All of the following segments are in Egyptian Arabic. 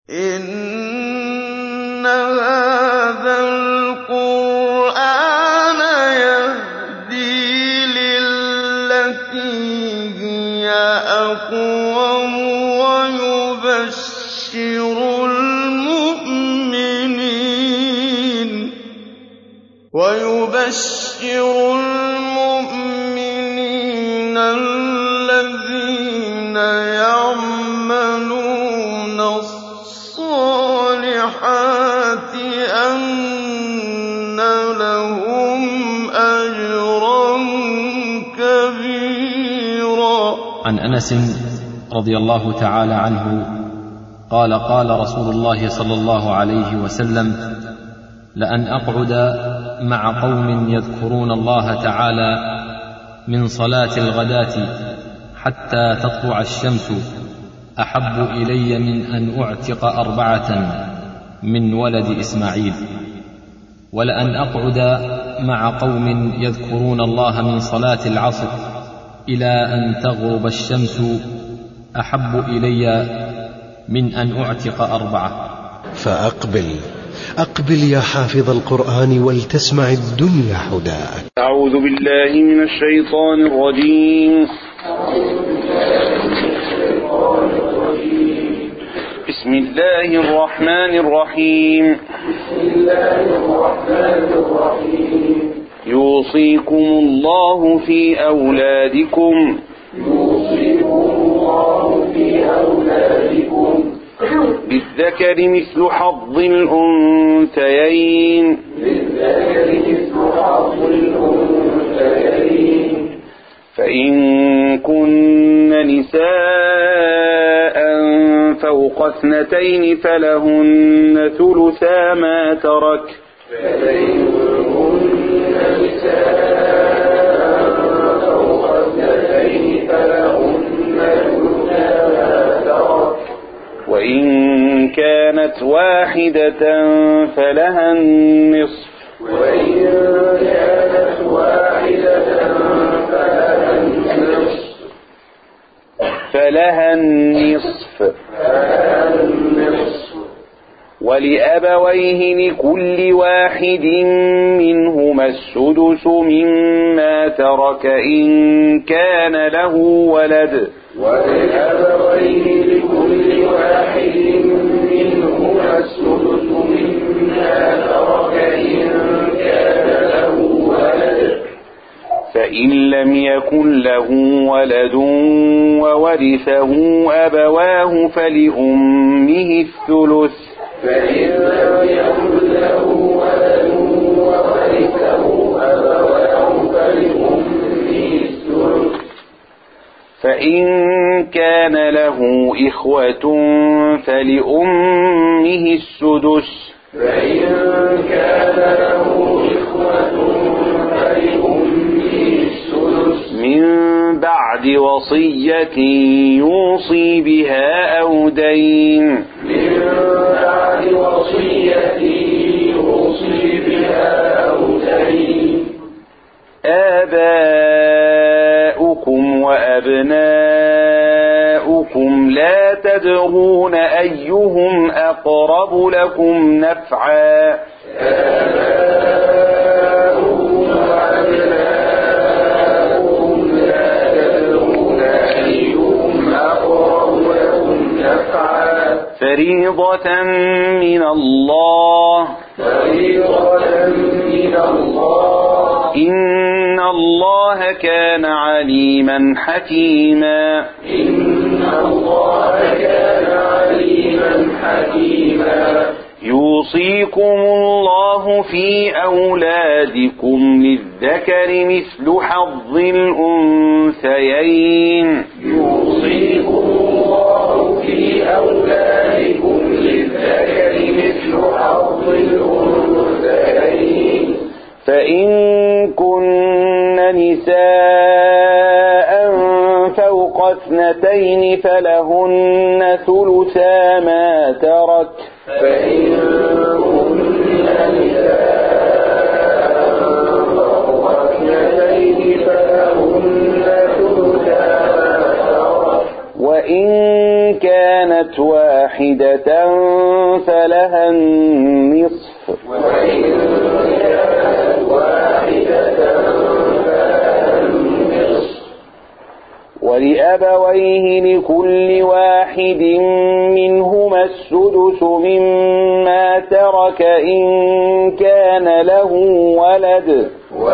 إِنَّ هَٰذَا الْقُرْآنَ يَهْدِي لِلَّتِي هِيَ أَقْوَمُ وَيُبَشِّرُ الْمُؤْمِنِينَ الَّذِينَ يَعْمَلُونَ الصَّالِحَاتِ أَنَّ لَهُمْ أَجْرًا كَبِيرًا عن انس رضي الله تعالى عنه قال قال رسول الله صلى الله عليه وسلم لان اقعد مع قوم يذكرون الله تعالى من صلاه الغداه حتى تطلع الشمس احب الي من ان اعتق اربعه من ولد اسماعيل ولان اقعد مع قوم يذكرون الله من صلاه العصر الى ان تغرب الشمس احب الي من ان اعتق اربعه فأقبل أقبل يا حافظ القرآن ولتسمع الدنيا حداك أعوذ بالله من الشيطان الرجيم بسم الله الرحمن الرحيم يوصيكم الله في أولادكم للذكر مثل حظ الأنثيين فإن كن نساء فوق اثنتين فلهن ثلثا ما ترك وإن كانت واحدة فلها النصف فلها النصف ولأبويه لكل واحد منهما السدس مما ترك إن كان له ولد فإن لم يكن له ولد وورثه أبواه فلأمه الثلث فإن كان له إخوة فلأمه السدس من بعد وصية يوصي بها أو دين آباؤكم وأبناؤكم لا تدرون أيهم أقرب لكم نفعا فريضة من الله إن الله كان عليما حكيما يوصيكم الله في أولادكم للذكر مثل حظ الأنثيين فإن كن نساء فوق اثنتين فلهن ثلثا ما ترك وإن كانت واحدة واحدة فلها النصف ولأبويه لكل واحد منهما السدس مما ترك إن كان له ولد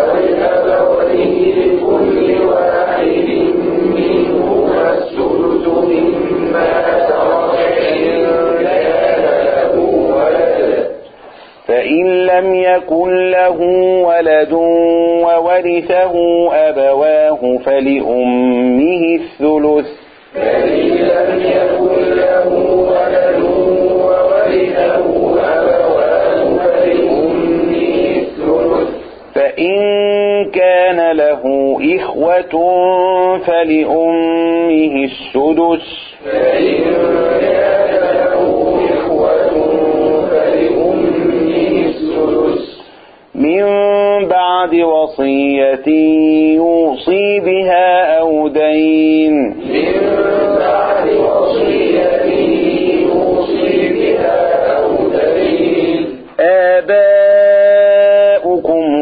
فإن لم يكن له ولد وورثه أبواه فلأمه الثلث فإن كان له إخوة فلأمه السدس من بعد وصية يوصي بها أو دين آباؤكم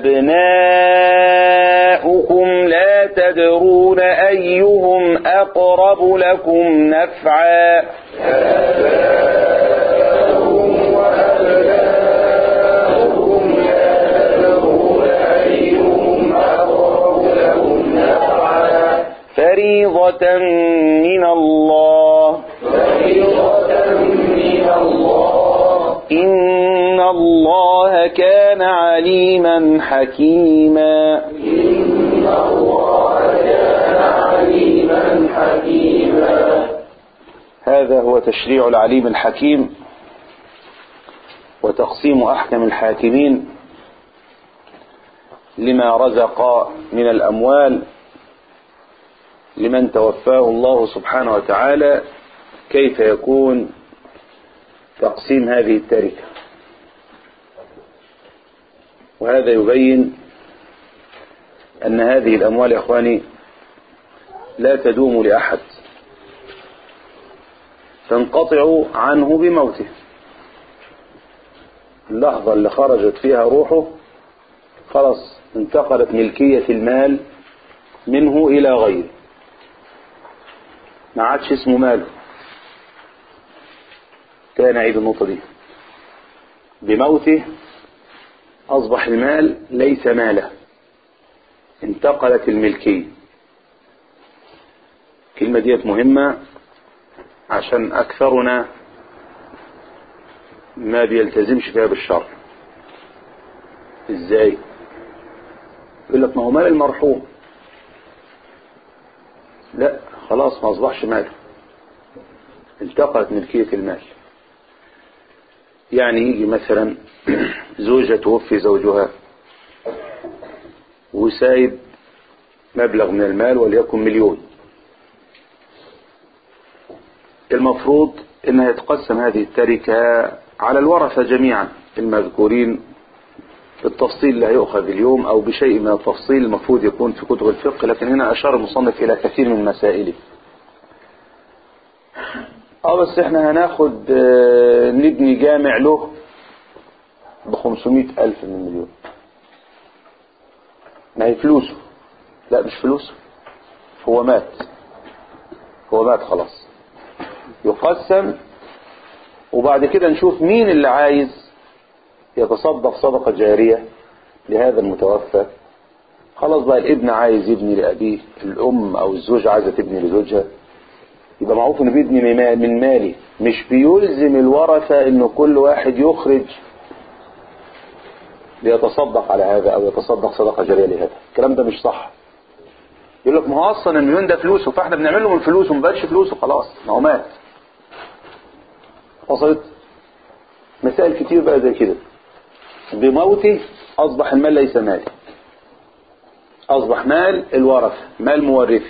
وأبناؤكم لا تدرون أيهم أقرب لكم نفعا فريضة من الله إن الله كان عليما حكيما هذا هو تشريع العليم الحكيم وتقسيم أحكم الحاكمين لما رزق من الأموال لمن توفاه الله سبحانه وتعالى كيف يكون تقسيم هذه التركة وهذا يبين أن هذه الأموال يا أخواني لا تدوم لأحد تنقطع عنه بموته اللحظة اللي خرجت فيها روحه خلاص انتقلت ملكية المال منه إلى غيره ما عادش اسمه ماله كان عيد النقطة دي بموته أصبح المال ليس ماله انتقلت الملكية الكلمة ديت مهمة عشان أكثرنا ما بيلتزمش فيها بالشرع ازاي يقول لك ما هو مال المرحوم لا خلاص ما اصبحش ماله انتقلت ملكية المال يعني يجي مثلا زوجة توفي زوجها وسايب مبلغ من المال وليكن مليون المفروض انها يتقسم هذه التركة على الورثة جميعا المذكورين بالتفصيل اللي هيؤخذ اليوم او بشيء من التفصيل المفروض يكون في كتب الفقه لكن هنا اشار المصنف الى كثير من مسائله اه بس احنا هناخد آه، نبني جامع له بخمسمائة الف من المليون ما هي فلوسه لا مش فلوسه هو مات هو مات خلاص يقسم وبعد كده نشوف مين اللي عايز يتصدق صدقة جارية لهذا المتوفى خلاص بقى الابن عايز يبني لأبيه الأم أو الزوج عايزة تبني لزوجها يبقى معروف انه بيبني من ما- من مالي مش بيلزم الورثة انه كل واحد يخرج ليتصدق على هذا او يتصدق صدقة جارية لهذا الكلام ده مش صح يقول لك ما هو اصلا المليون ده فلوسه فاحنا بنعمل له من فلوسه ما بقاش فلوسه خلاص ما هو مات وصلت مسائل كتير بقى زي كده بموته اصبح المال ليس مالي اصبح مال الورثة مال مورثي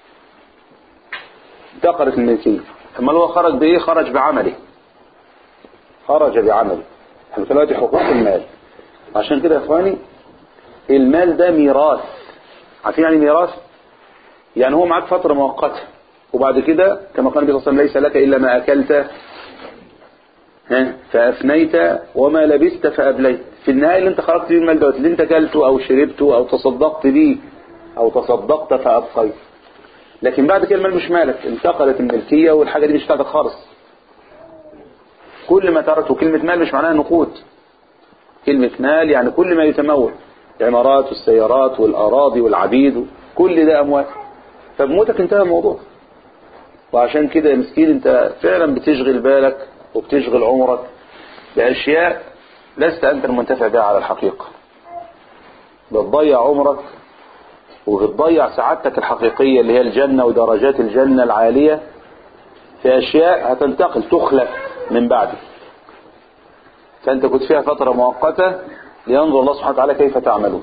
انتقلت الملكية اما هو خرج بايه خرج بعمله خرج بعمله احنا دلوقتي حقوق المال عشان كده يا اخواني المال ده ميراث عارفين يعني ميراث يعني هو معاك فترة مؤقتة وبعد كده كما قال النبي صلى الله عليه وسلم ليس لك الا ما اكلت ها فأفنيت وما لبست فأبليت في النهاية اللي انت خرجت بيه المال دوت اللي انت كلته أو شربته أو تصدقت بيه أو تصدقت فأبقيت لكن بعد كده المال مش مالك انتقلت الملكية والحاجة دي مش بتاعتك خالص كل ما تركته كلمة مال مش معناها نقود كلمة مال يعني كل ما يتمول العمارات والسيارات والأراضي والعبيد كل ده أموال فبموتك انتهى الموضوع وعشان كده يا مسكين انت فعلا بتشغل بالك وبتشغل عمرك بأشياء لست أنت المنتفع بها على الحقيقة بتضيع عمرك وبتضيع سعادتك الحقيقية اللي هي الجنة ودرجات الجنة العالية في أشياء هتنتقل تخلف من بعدك فأنت كنت فيها فترة مؤقتة لينظر الله سبحانه وتعالى كيف تعملون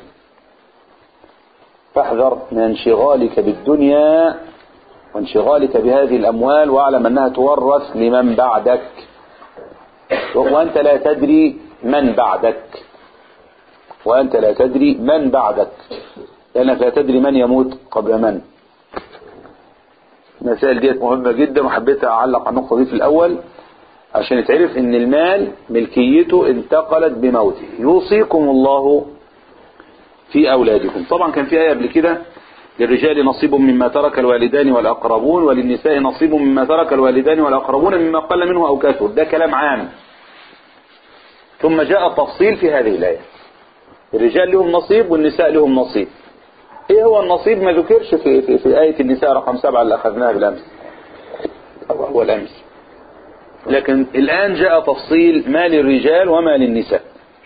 فاحذر من انشغالك بالدنيا وانشغالك بهذه الأموال واعلم أنها تورث لمن بعدك وأنت لا تدري من بعدك وأنت لا تدري من بعدك لأنك لا تدري من يموت قبل من المسائل ديت مهمة جدا وحبيت أعلق على النقطة دي في الأول عشان يتعرف ان المال ملكيته انتقلت بموته يوصيكم الله في أولادكم طبعا كان في آية قبل كده للرجال نصيب مما ترك الوالدان والأقربون وللنساء نصيب مما ترك الوالدان والأقربون مما قل منه أو كثر ده كلام عام ثم جاء التفصيل في هذه الآية الرجال لهم نصيب والنساء لهم نصيب ايه هو النصيب ما ذكرش في, في, في آية النساء رقم سبعة اللي أخذناها بالأمس أو هو الأمس لكن الآن جاء تفصيل ما للرجال وما للنساء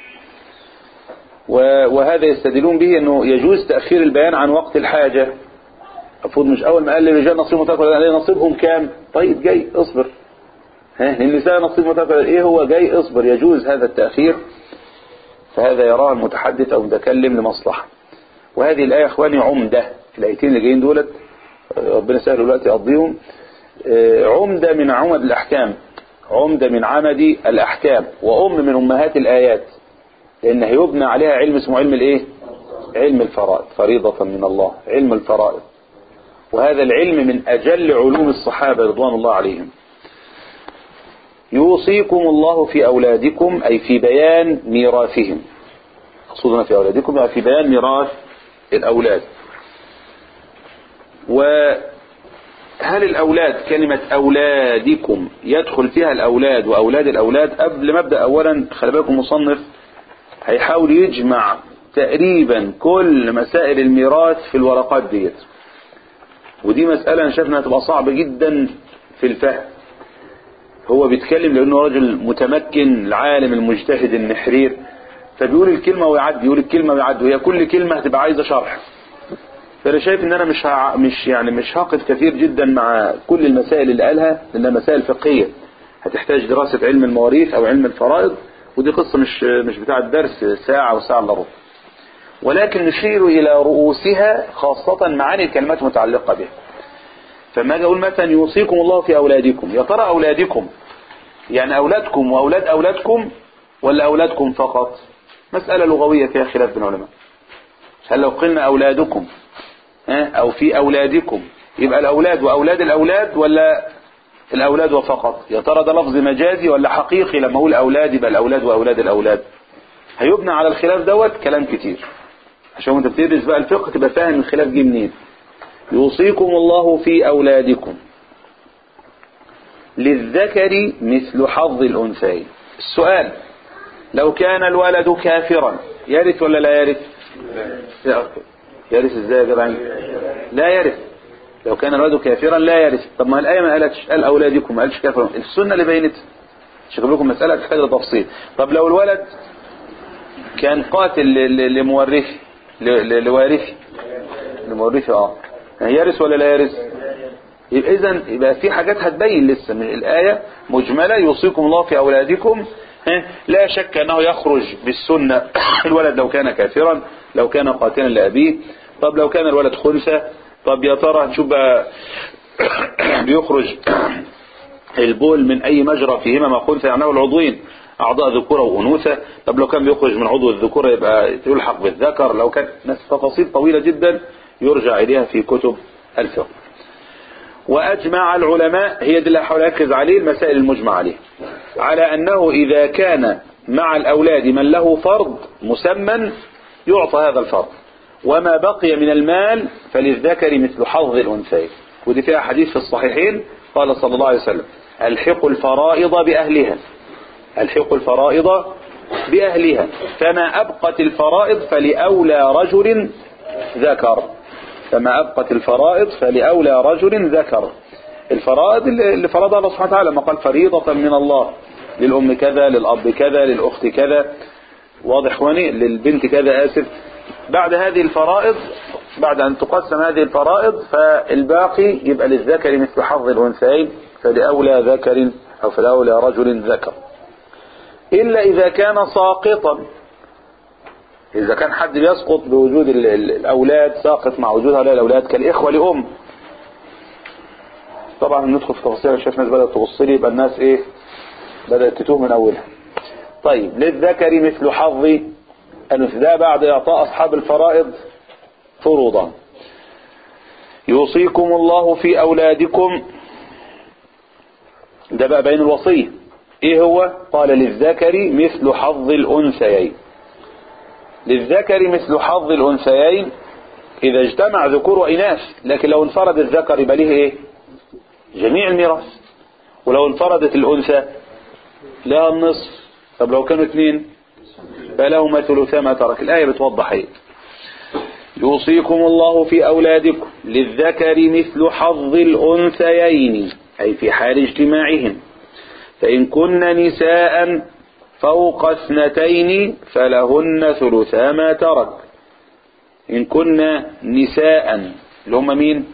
وهذا يستدلون به أنه يجوز تأخير البيان عن وقت الحاجة المفروض مش أول ما قال للرجال نصيب متأخر نصيبهم كام طيب جاي اصبر ها للنساء نصيب متأخر ايه هو جاي اصبر يجوز هذا التأخير فهذا يراه المتحدث أو المتكلم لمصلحة وهذه الآية يا إخواني عمدة الآيتين اللي جايين دولت ربنا سهل دلوقتي يقضيهم عمدة من عمد الأحكام عمدة من عمد الأحكام وأم من أمهات الآيات لأن هيبنى عليها علم اسمه علم الإيه علم الفرائض فريضة من الله علم الفرائض وهذا العلم من أجل علوم الصحابة رضوان الله عليهم يوصيكم الله في أولادكم أي في بيان ميراثهم خصوصا في أولادكم يعني في بيان ميراث الأولاد وهل الأولاد كلمة أولادكم يدخل فيها الأولاد وأولاد الأولاد قبل ما أبدأ أولا خلي بالكم مصنف هيحاول يجمع تقريبا كل مسائل الميراث في الورقات ديت ودي مسألة أنا شايف انها تبقى صعبة جدا في الفهم هو بيتكلم لأنه راجل متمكن العالم المجتهد النحرير فبيقول الكلمة ويعدي يقول الكلمة ويعدي وهي كل كلمة هتبقى عايزة شرح فأنا شايف إن أنا مش ها مش يعني مش هقف كثير جدا مع كل المسائل اللي قالها لأنها مسائل فقهية هتحتاج دراسة علم المواريث أو علم الفرائض ودي قصة مش مش بتاعة درس ساعة وساعة إلا ربع ولكن نشير إلى رؤوسها خاصة معاني الكلمات المتعلقة بها فما أجي أقول مثلا يوصيكم الله في أولادكم يا ترى أولادكم يعني أولادكم وأولاد أولادكم ولا أولادكم فقط مسألة لغوية فيها خلاف بين العلماء هل لو قلنا أولادكم أو في أولادكم يبقى الأولاد وأولاد الأولاد ولا الأولاد وفقط يا ترى ده لفظ مجازي ولا حقيقي لما أقول أولاد يبقى الأولاد وأولاد الأولاد هيبنى على الخلاف دوت كلام كتير عشان وانت بتدرس بقى الفقه تبقى فاهم الخلاف جه منين يوصيكم الله في أولادكم للذكر مثل حظ الأنثيين السؤال لو كان الولد كافرا يرث ولا لا يرث يرث ازاي يا جدعان لا يرث لو كان الولد كافرا لا يرث طب ما الآية ما قالتش قال أولادكم ما قالش كافرا السنة اللي بينت شوف لكم مسألة تحتاج لتفصيل طب لو الولد كان قاتل لمورثي لوارثي لمورثي اه يرث ولا لا يرث يبقى اذا يبقى في حاجات هتبين لسه من الآية مجملة يوصيكم الله في أولادكم لا شك أنه يخرج بالسنة الولد لو كان كافرا لو كان قاتلا لأبيه طب لو كان الولد خنثى طب يا ترى نشوف بقى بيخرج البول من أي مجرى فيهما ما خنثى يعني العضوين أعضاء ذكورة وأنوثة طب لو كان بيخرج من عضو الذكورة يبقى يلحق بالذكر لو كان ناس تفاصيل طويلة جدا يرجع إليها في كتب الفقه وأجمع العلماء هي دي اللي هحاول أركز عليه المسائل المجمع عليه على أنه إذا كان مع الأولاد من له فرض مسمى يعطى هذا الفرض وما بقي من المال فللذكر مثل حظ الأنثيين ودي فيها حديث في الصحيحين قال صلى الله عليه وسلم الحقوا الفرائض بأهلها الحقوا الفرائض بأهلها فما أبقت الفرائض فلأولى رجل ذكر فما أبقت الفرائض فلأولى رجل ذكر الفرائض اللي فرضها الله سبحانه وتعالى ما قال فريضة من الله للأم كذا للأب كذا للأخت كذا واضح اخواني للبنت كذا آسف بعد هذه الفرائض بعد أن تقسم هذه الفرائض فالباقي يبقى للذكر مثل حظ الأنثيين فلأولى ذكر أو فلأولى رجل ذكر إلا إذا كان ساقطا إذا كان حد بيسقط بوجود ال- ال- الأولاد ساقط مع وجود هؤلاء الأولاد كالإخوة لأم طبعا ندخل في تفاصيل شايف ناس بدأت تبص لي يبقى الناس إيه بدأت تتوه من أولها طيب للذكر مثل حظ الأنثى ده بعد إعطاء أصحاب الفرائض فروضا يوصيكم الله في أولادكم ده بقى بين الوصية إيه هو قال للذكر مثل حظ الأنثيين للذكر مثل حظ الأنثيين إذا اجتمع ذكور وإناث لكن لو انفرد الذكر يبقى ليه إيه جميع الميراث ولو انفردت الأنثى لها النصف طب لو كانوا اثنين فلهما ثلثا ما ترك الآية بتوضح ايه يوصيكم الله في أولادكم للذكر مثل حظ الأنثيين أي في حال اجتماعهم فإن كن نساء فوق اثنتين فلهن ثلثا ما ترك إن كن نساء اللي هم مين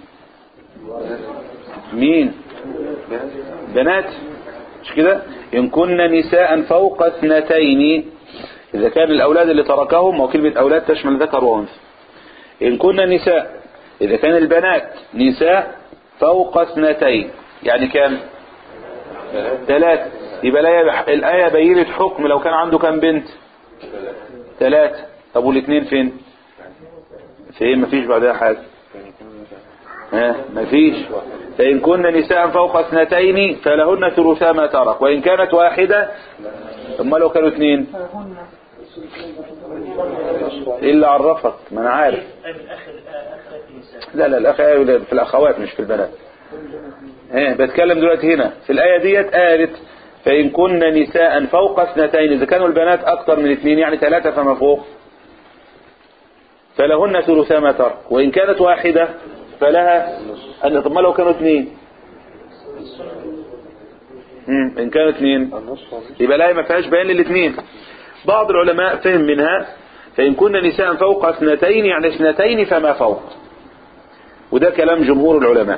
مين بنات مش كده إن كن نساء فوق اثنتين إذا كان الأولاد اللي تركهم وكلمة أولاد تشمل ذكر وأنثى إن كن نساء إذا كان البنات نساء فوق اثنتين يعني كام ثلاثة يبقى الآية الآية بينت حكم لو كان عنده كام بنت ثلاثة طب والاثنين فين فين مفيش بعدها حاجة ها مفيش فإن كن نساء فوق اثنتين فلهن ثلثا ما ترك وإن كانت واحدة ثم لو كانوا اثنين إيه اللي عرفك ما أنا عارف لا لا الأخ في الأخوات مش في البنات ها بتكلم دلوقتي هنا في الآية ديت قالت فإن كن نساء فوق اثنتين إذا كانوا البنات أكثر من اثنين يعني ثلاثة فما فوق فلهن ثلثا ما ترك وإن كانت واحدة فلها أن طب ما لو كانوا اثنين مم. إن كانوا اثنين يبقى الآية ما فيهاش بيان للاثنين بعض العلماء فهم منها فإن كن نساء فوق اثنتين يعني اثنتين فما فوق وده كلام جمهور العلماء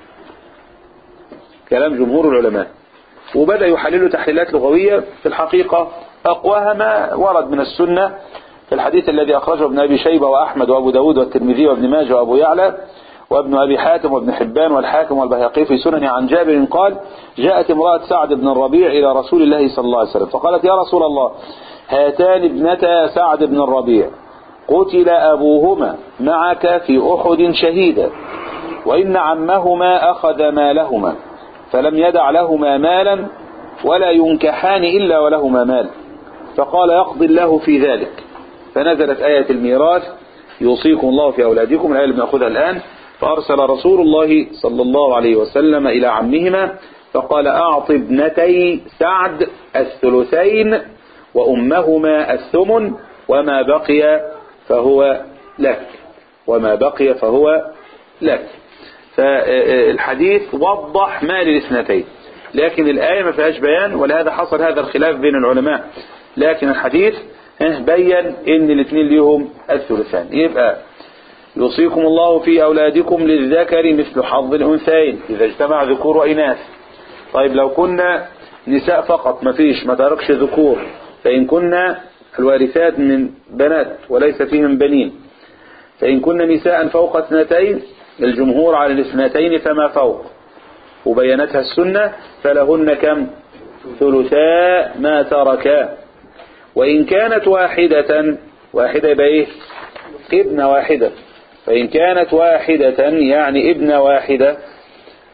كلام جمهور العلماء وبدأ يحللوا تحليلات لغوية في الحقيقة أقواها ما ورد من السنة في الحديث الذي أخرجه ابن أبي شيبة وأحمد وأبو داود والترمذي وابن ماجه وأبو يعلى وابن أبي حاتم وابن حبان والحاكم والبهقي في سنن عن جابر قال جاءت امرأة سعد بن الربيع إلى رسول الله صلى الله عليه وسلم فقالت يا رسول الله هاتان ابنتا سعد بن الربيع قتل أبوهما معك في أحد شهيدا وإن عمهما أخذ مالهما فلم يدع لهما مالا ولا ينكحان إلا ولهما مال فقال يقضي الله في ذلك فنزلت آية الميراث يوصيكم الله في أولادكم الآية اللي بنأخذها الآن فأرسل رسول الله صلى الله عليه وسلم إلى عمهما فقال أعط ابنتي سعد الثلثين وأمهما الثمن وما بقي فهو لك وما بقي فهو لك فالحديث وضح ما للاثنتين لكن الآية ما فيهاش بيان ولهذا حصل هذا الخلاف بين العلماء لكن الحديث بين ان الاثنين ليهم الثلثان يبقى يوصيكم الله في أولادكم للذكر مثل حظ الأنثيين إذا اجتمع ذكور وإناث طيب لو كنا نساء فقط ما فيش ما تركش ذكور فإن كنا الوارثات من بنات وليس فيهم بنين فإن كنا نساء فوق اثنتين الجمهور على الاثنتين فما فوق وبينتها السنة فلهن كم ثلثاء ما تركا وإن كانت واحدة واحدة يبقى إيه ابن واحدة فإن كانت واحدة يعني ابن واحدة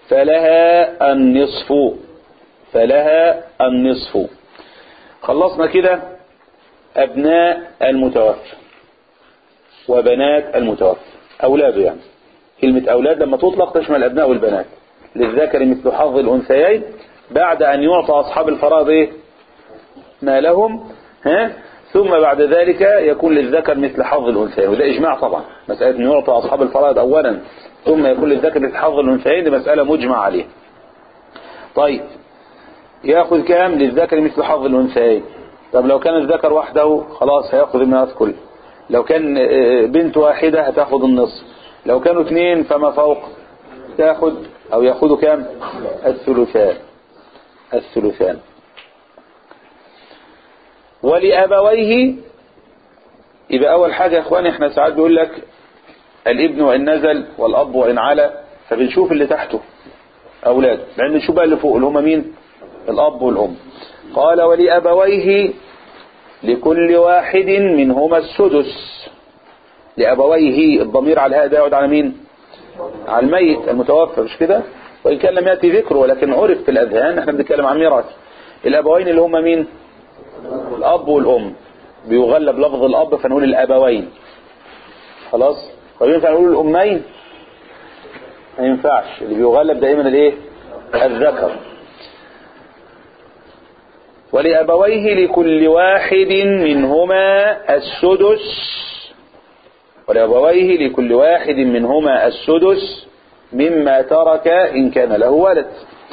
فلها النصف فلها النصف خلصنا كده أبناء المتوفى وبنات المتوفى أولاده يعني كلمة أولاد لما تطلق تشمل الأبناء والبنات للذكر مثل حظ الأنثيين بعد أن يعطى أصحاب الفرائض إيه؟ ما لهم ها ثم بعد ذلك يكون للذكر مثل حظ الأنثيين وده إجماع طبعا مسألة أن يعطى أصحاب الفرائض أولا ثم يكون للذكر مثل حظ الأنثيين دي مسألة مجمع عليها طيب ياخذ كام للذكر مثل حظ الأنثيين طب لو كان الذكر وحده خلاص هياخذ الميراث كله لو كان بنت واحدة هتاخذ النصف لو كانوا اثنين فما فوق تاخذ او ياخذوا كام الثلثان الثلثان ولأبويه يبقى أول حاجة يا إخواني إحنا ساعات بيقول لك الابن وإن نزل والأب وإن علا فبنشوف اللي تحته أولاد لأن نشوف بقى اللي فوق اللي هم مين الأب والأم قال ولأبويه لكل واحد منهما السدس لأبويه الضمير على هذا يعود على مين على الميت المتوفى مش كده وإن كان لم يأتي ذكره ولكن عرف في الأذهان احنا بنتكلم عن ميراث الأبوين اللي هم مين الأب والأم بيغلب لفظ الأب فنقول الأبوين خلاص طب ينفع نقول الأمين ما ينفعش اللي بيغلب دائما الايه الذكر ولأبويه لكل واحد منهما السدس ولأبويه لكل واحد منهما السدس مما ترك إن كان له ولد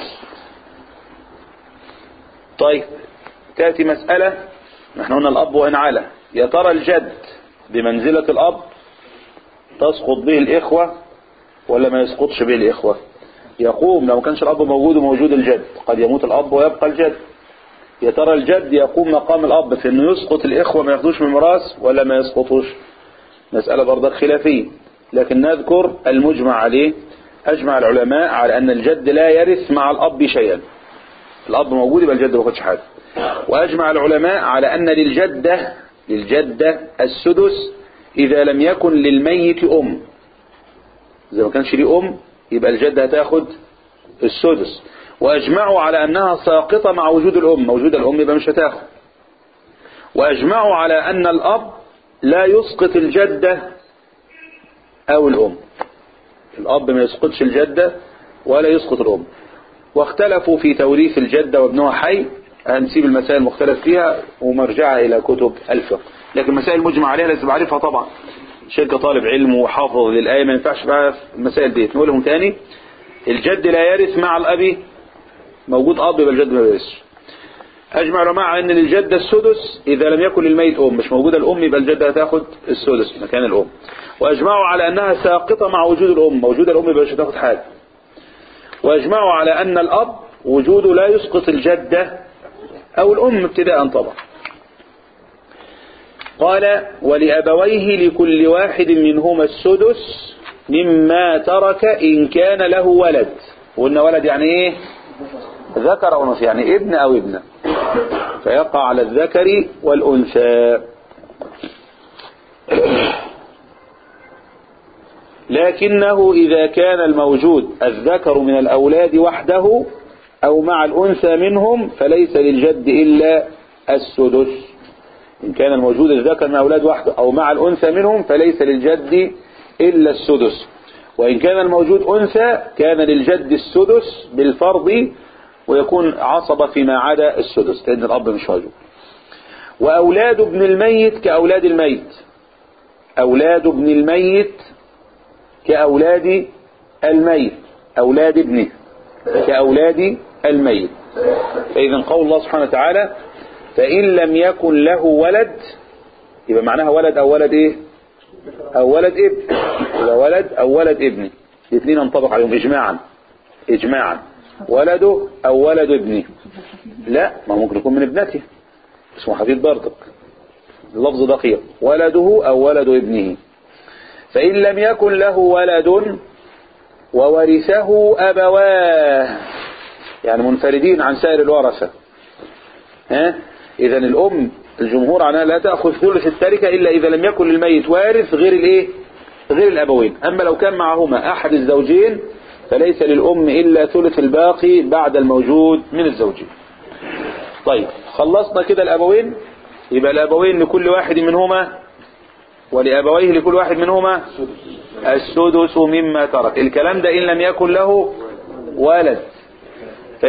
طيب تأتي مسألة نحن قلنا الأب وإن علا يا ترى الجد بمنزلة الأب تسقط به الإخوة ولا ما يسقطش به الإخوة يقوم لو كانش الأب موجود وموجود الجد قد يموت الأب ويبقى الجد يا ترى الجد يقوم مقام الأب في أنه يسقط الإخوة ما ياخدوش من الميراث ولا ما يسقطوش مسألة برضك خلافية لكن نذكر المجمع عليه أجمع العلماء على أن الجد لا يرث مع الأب شيئا الأب موجود يبقى الجد ما ياخدش حاجة وأجمع العلماء على أن للجدة للجدة السدس إذا لم يكن للميت أم إذا ما كانش ليه أم يبقى الجدة هتاخد السدس وأجمعوا على أنها ساقطة مع وجود الأم موجود الأم يبقى مش هتاخد وأجمعوا على أن الأب لا يسقط الجدة أو الأم الأب ما يسقطش الجدة ولا يسقط الأم واختلفوا في توريث الجدة وابنها حي هنسيب المسائل المختلف فيها ومرجعها إلى كتب الفقه لكن مسائل مجمع عليها لازم أعرفها طبعا شيء كطالب علم وحافظ للآية ما ينفعش بقى في المسائل دي نقولهم تاني الجد لا يرث مع الأب موجود أب يبقى الجد ما يرثش أجمع العلماء على أن للجد السدس إذا لم يكن للميت أم مش موجودة الأم يبقى الجدة هتاخد السدس مكان الأم وأجمعوا على أنها ساقطة مع وجود الأم موجودة الأم يبقى مش هتاخد حاجة وأجمعوا على أن الأب وجوده لا يسقط الجدة أو الأم ابتداء طبعا قال ولأبويه لكل واحد منهما السدس مما ترك إن كان له ولد وقلنا ولد يعني إيه ذكر أو أنثى يعني ابن أو ابنة فيقع على الذكر والأنثى لكنه إذا كان الموجود الذكر من الأولاد وحده أو مع الأنثى منهم فليس للجد إلا السدس إن كان الموجود الذكر من الأولاد وحده أو مع الأنثى منهم فليس للجد إلا السدس وإن كان الموجود أنثى كان للجد السدس بالفرض ويكون عصبة فيما عدا السدس لأن الأب مش موجود وأولاد ابن الميت كأولاد الميت أولاد ابن الميت كأولاد الميت أولاد ابنه كأولاد الميت فإذا قول الله سبحانه وتعالى فإن لم يكن له ولد يبقى معناها ولد أو ولد إيه أو ولد ابن يبقى ولد أو ولد ابن الاثنين ينطبق عليهم إجماعا إجماعا ولده أو ولد ابنه لا ما ممكن يكون من ابنته اسمه حفيظ برضك اللفظ دقيق ولده أو ولد ابنه فإن لم يكن له ولد وورثه أبواه يعني منفردين عن سائر الورثة ها إذا الأم الجمهور عنها لا تأخذ ثلث التركة إلا إذا لم يكن للميت وارث غير الإيه غير الأبوين أما لو كان معهما أحد الزوجين فليس للأم إلا ثلث الباقي بعد الموجود من الزوجين طيب خلصنا كده الأبوين يبقى الأبوين لكل واحد منهما ولأبويه لكل واحد منهما السدس مما ترك الكلام ده إن لم يكن له ولد ف...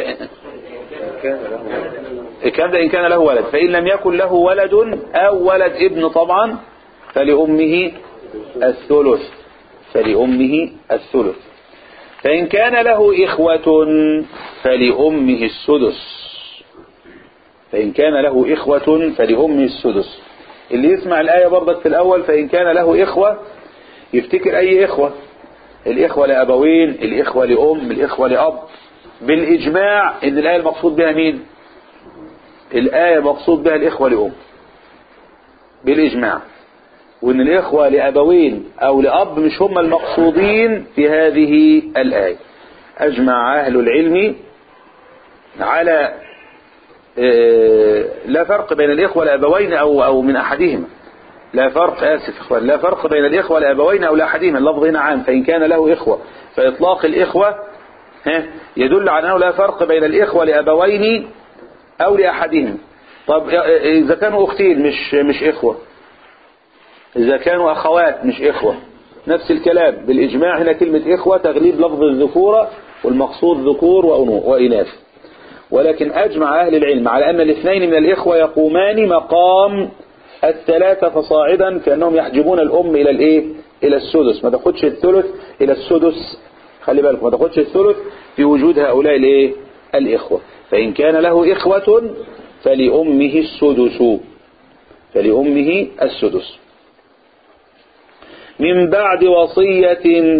الكلام ده إن كان له ولد فإن لم يكن له ولد أو ولد ابن طبعا فلأمه الثلث فلأمه الثلث فإن كان له إخوة فلأمه السدس فإن كان له إخوة فلأمه السدس اللي يسمع الآية برضك في الأول فإن كان له إخوة يفتكر أي إخوة الإخوة لأبوين الإخوة لأم الإخوة لأب بالإجماع إن الآية المقصود بها مين الآية مقصود بها الإخوة لأم بالإجماع وإن الإخوة لأبوين أو لأب مش هم المقصودين في هذه الآية أجمع أهل العلم على لا فرق بين الإخوة لأبوين أو أو من أحدهما لا فرق آسف إخوان لا فرق بين الإخوة لأبوين أو لأحدهما اللفظ هنا عام فإن كان له إخوة فإطلاق الإخوة يدل على أنه لا فرق بين الإخوة لأبوين أو لأحدهما طب إذا كانوا أختين مش مش إخوة إذا كانوا أخوات مش إخوة نفس الكلام بالإجماع هنا كلمة إخوة تغليب لفظ الذكورة والمقصود ذكور وإناث ولكن أجمع أهل العلم على أن الاثنين من الإخوة يقومان مقام الثلاثة فصاعدا كأنهم يحجبون الأم إلى الإيه إلى السدس ما تاخدش الثلث إلى السدس خلي بالك ما تاخدش الثلث في وجود هؤلاء الإيه الإخوة فإن كان له إخوة فلأمه السدس فلأمه السدس من بعد وصية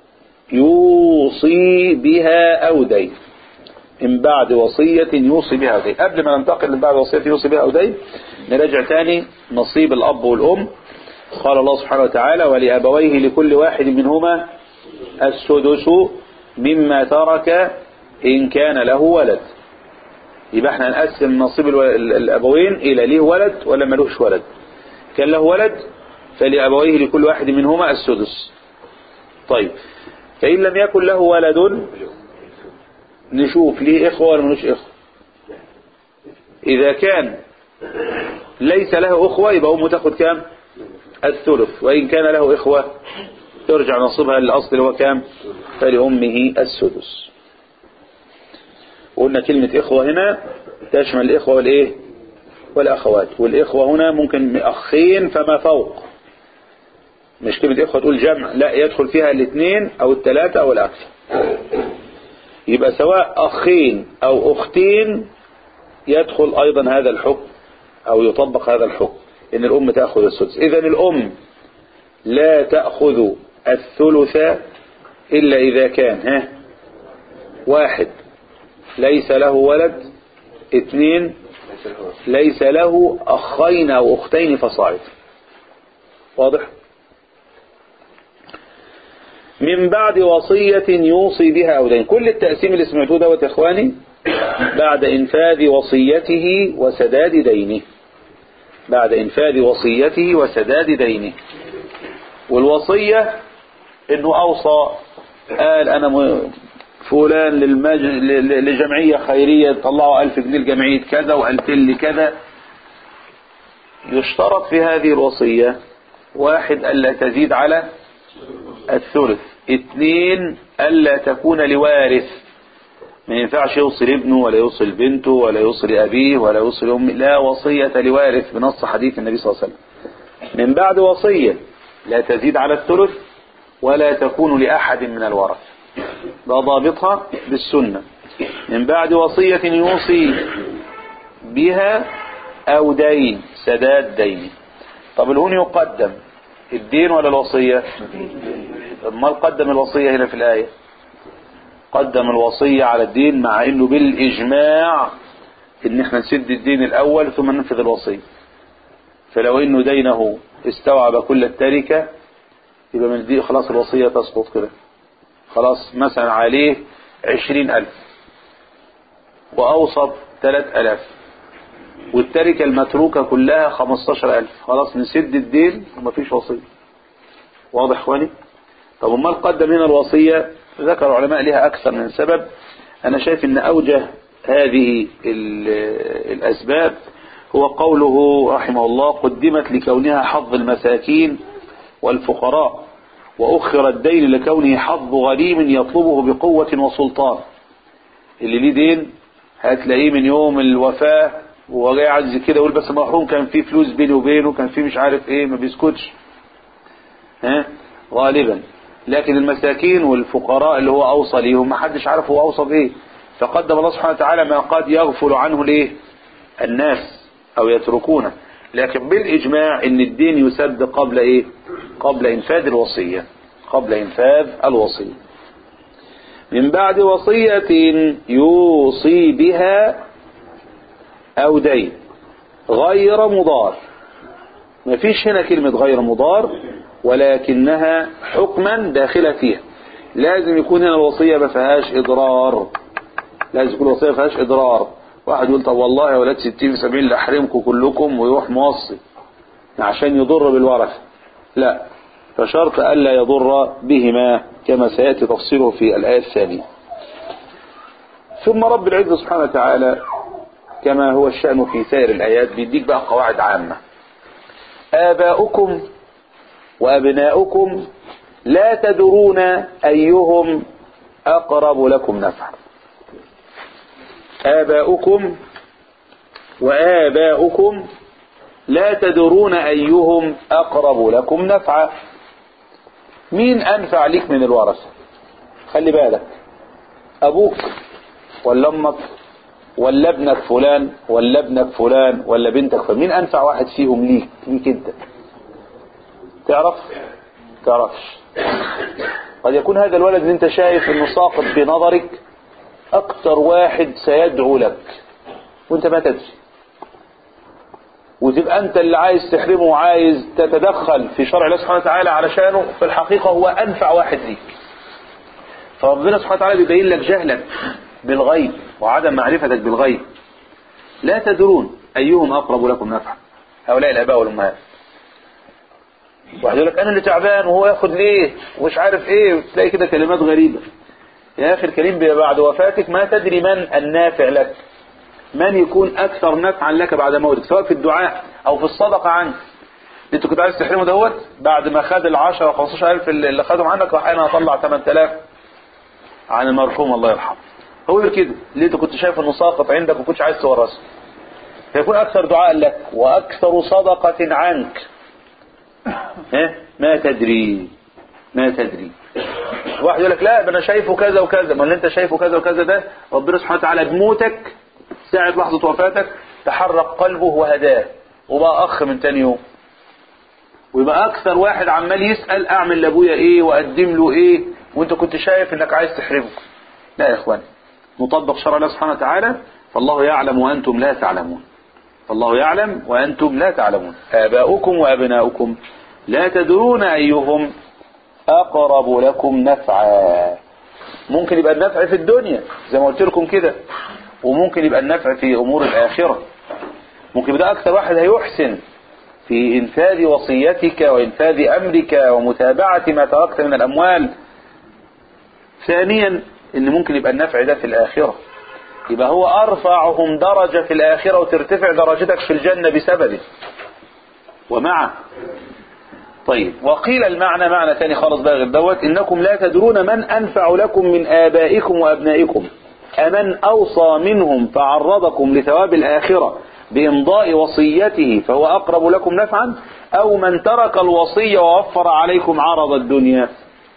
يوصي بها أو دين من بعد وصية يوصي بها أو دين قبل ما ننتقل من بعد وصية يوصي بها أو دين نراجع تاني نصيب الأب والأم قال الله سبحانه وتعالى ولأبويه لكل واحد منهما السدس مما ترك إن كان له ولد يبقى احنا نقسم نصيب الأبوين إلى ليه ولد ولا ملوش ولد كان له ولد فلأبويه لكل واحد منهما السدس طيب فإن لم يكن له ولد نشوف ليه إخوة ولا ملوش إخوة إذا كان ليس له أخوة يبقى أمه تاخد كام الثلث وإن كان له إخوة يرجع نصيبها للأصل اللي هو كام فلأمه السدس وقلنا كلمة إخوة هنا تشمل الإخوة والإيه والأخوات والإخوة هنا ممكن أخين فما فوق مش كلمة إخوة تقول جمع لا يدخل فيها الاثنين أو الثلاثة أو الأكثر يبقى سواء أخين أو أختين يدخل أيضا هذا الحكم أو يطبق هذا الحكم إن الأم تأخذ السدس إذا الأم لا تأخذ الثلث إلا إذا كان ها واحد ليس له ولد اثنين ليس له أخين أو أختين فصاعد واضح من بعد وصية يوصي بها أو دين كل التقسيم اللي سمعتوه دوت يا إخواني بعد إنفاذ وصيته وسداد دينه بعد إنفاذ وصيته وسداد دينه والوصية إنه أوصى قال أنا م... فلان للمج... لجمعية خيرية طلعوا ألف جنيه لجمعية كذا وألفين لكذا يشترط في هذه الوصية واحد ألا تزيد على الثلث اثنين ألا تكون لوارث ما ينفعش يوصل ابنه ولا يوصل بنته ولا يوصل أبيه ولا يوصل أمه لا وصية لوارث بنص حديث النبي صلى الله عليه وسلم من بعد وصية لا تزيد على الثلث ولا تكون لأحد من الورث ده ضابطها بالسنة من بعد وصية يوصي بها أو دين سداد دين طب الهون يقدم الدين ولا الوصية ما قدم الوصية هنا في الآية قدم الوصية على الدين مع انه بالاجماع ان احنا نسد الدين الاول ثم ننفذ الوصية فلو انه دينه استوعب كل التركة يبقى من الدين خلاص الوصية تسقط كده خلاص مثلا عليه عشرين الف واوصف ثلاث الاف والتركة المتروكة كلها خمستاشر الف خلاص نسد الدين ومفيش وصية واضح اخواني طب امال قدم هنا الوصية ذكر علماء لها أكثر من سبب أنا شايف أن أوجه هذه ال- الأسباب هو قوله رحمه الله قدمت لكونها حظ المساكين والفقراء وأخر الدين لكونه حظ غريم يطلبه بقوة وسلطان اللي ليه دين هتلاقيه من يوم الوفاة وهو جاي عايز كده يقول بس المرحوم كان فيه فلوس بيني وبينه كان فيه مش عارف ايه ما بيسكتش ها غالبا لكن المساكين والفقراء اللي هو اوصى ليهم ما حدش عارف هو اوصى بايه فقدم الله سبحانه وتعالى ما قد يغفل عنه الايه الناس او يتركونه لكن بالاجماع ان الدين يسد قبل ايه قبل انفاذ الوصية قبل انفاذ الوصية من بعد وصية يوصي بها او دين غير مضار ما فيش هنا كلمة غير مضار ولكنها حكما داخلة فيها لازم يكون هنا الوصية ما فيهاش إضرار لازم يكون الوصية ما فيهاش إضرار واحد يقول طب والله يا ولاد 60 في 70 اللي أحرمكم كلكم ويروح موصي عشان يضر بالورثة لا فشرط ألا يضر بهما كما سيأتي تفصيله في الآية الثانية ثم رب العزة سبحانه وتعالى كما هو الشأن في سائر الآيات بيديك بقى قواعد عامة آباؤكم وأبناؤكم لا تدرون أيهم أقرب لكم نفعا آباؤكم وآباؤكم لا تدرون أيهم أقرب لكم نفعا مين أنفع لك من الورثة خلي بالك أبوك ولا أمك ولا ابنك فلان ولا ابنك فلان ولا بنتك فلان مين أنفع واحد فيهم ليك ليك أنت تعرف تعرفش قد يكون هذا الولد اللي انت شايف انه ساقط بنظرك اكتر واحد سيدعو لك وانت ما تدري وتبقى انت اللي عايز تحرمه وعايز تتدخل في شرع الله سبحانه وتعالى علشانه في الحقيقة هو انفع واحد ليك فربنا سبحانه وتعالى بيبين لك جهلك بالغيب وعدم معرفتك بالغيب لا تدرون ايهم اقرب لكم نفعا هؤلاء الاباء والامهات واحد يقول لك انا اللي تعبان وهو ياخد ليه ومش عارف ايه تلاقي كده كلمات غريبة يا اخي الكريم بعد وفاتك ما تدري من النافع لك من يكون اكثر نفعا لك بعد موتك سواء في الدعاء او في الصدقة عنك انت كنت عايز تحرمه دوت بعد ما خد ال 10 15 الف اللي خدهم عنك راح انا اطلع 8000 عن المرحوم الله يرحمه هو يقول كده اللي انت كنت شايف انه ساقط عندك وما كنتش عايز تورثه فيكون اكثر دعاء لك واكثر صدقة عنك ها ما تدري ما تدري واحد يقول لك لا ده انا شايفه كذا وكذا ما اللي انت شايفه كذا وكذا ده ربنا سبحانه وتعالى بموتك ساعة لحظة وفاتك تحرك قلبه وهداه وبقى اخ من تاني يوم ويبقى اكثر واحد عمال يسأل اعمل لابويا ايه واقدم له ايه وانت كنت شايف انك عايز تحرمه لا يا اخواني نطبق شرع الله سبحانه وتعالى فالله يعلم وانتم لا تعلمون فالله يعلم وأنتم لا تعلمون آباؤكم وأبناؤكم لا تدرون أيهم أقرب لكم نفعا ممكن يبقى النفع في الدنيا زي ما قلت لكم كده وممكن يبقى النفع في أمور الآخرة ممكن يبقى أكثر واحد هيحسن في إنفاذ وصيتك وإنفاذ أمرك ومتابعة ما تركت من الأموال ثانيا إن ممكن يبقى النفع ده في الآخرة يبقى هو أرفعهم درجة في الآخرة وترتفع درجتك في الجنة بسببه ومعه طيب وقيل المعنى معنى ثاني خالص بقى غير دوت إنكم لا تدرون من أنفع لكم من آبائكم وأبنائكم أمن أوصى منهم فعرضكم لثواب الآخرة بإمضاء وصيته فهو أقرب لكم نفعا أو من ترك الوصية ووفر عليكم عرض الدنيا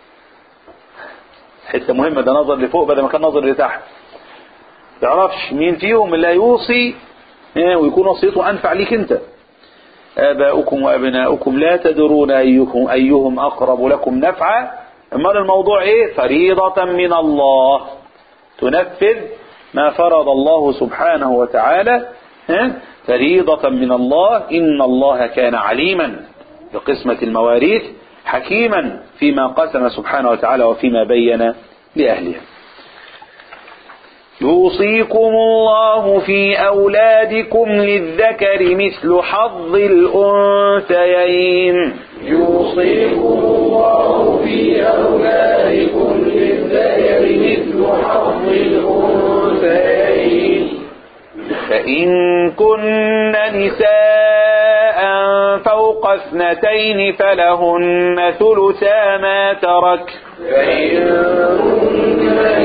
حتة مهمة ده نظر لفوق بدل ما كان نظر لتحت تعرفش مين فيهم اللي هيوصي ويكون وصيته أنفع ليك أنت آباؤكم وأبناؤكم لا تدرون أيهم, أيهم أقرب لكم نفعا أما الموضوع إيه فريضة من الله تنفذ ما فرض الله سبحانه وتعالى فريضة من الله إن الله كان عليما بقسمة المواريث حكيما فيما قسم سبحانه وتعالى وفيما بين لأهلها يوصيكم الله في أولادكم للذكر مثل حظ الأنثيين يوصيكم الله في أولادكم للذكر مثل حظ الأنثيين فإن كن نساء فوق اثنتين فلهن ثلثا ما ترك فإن كن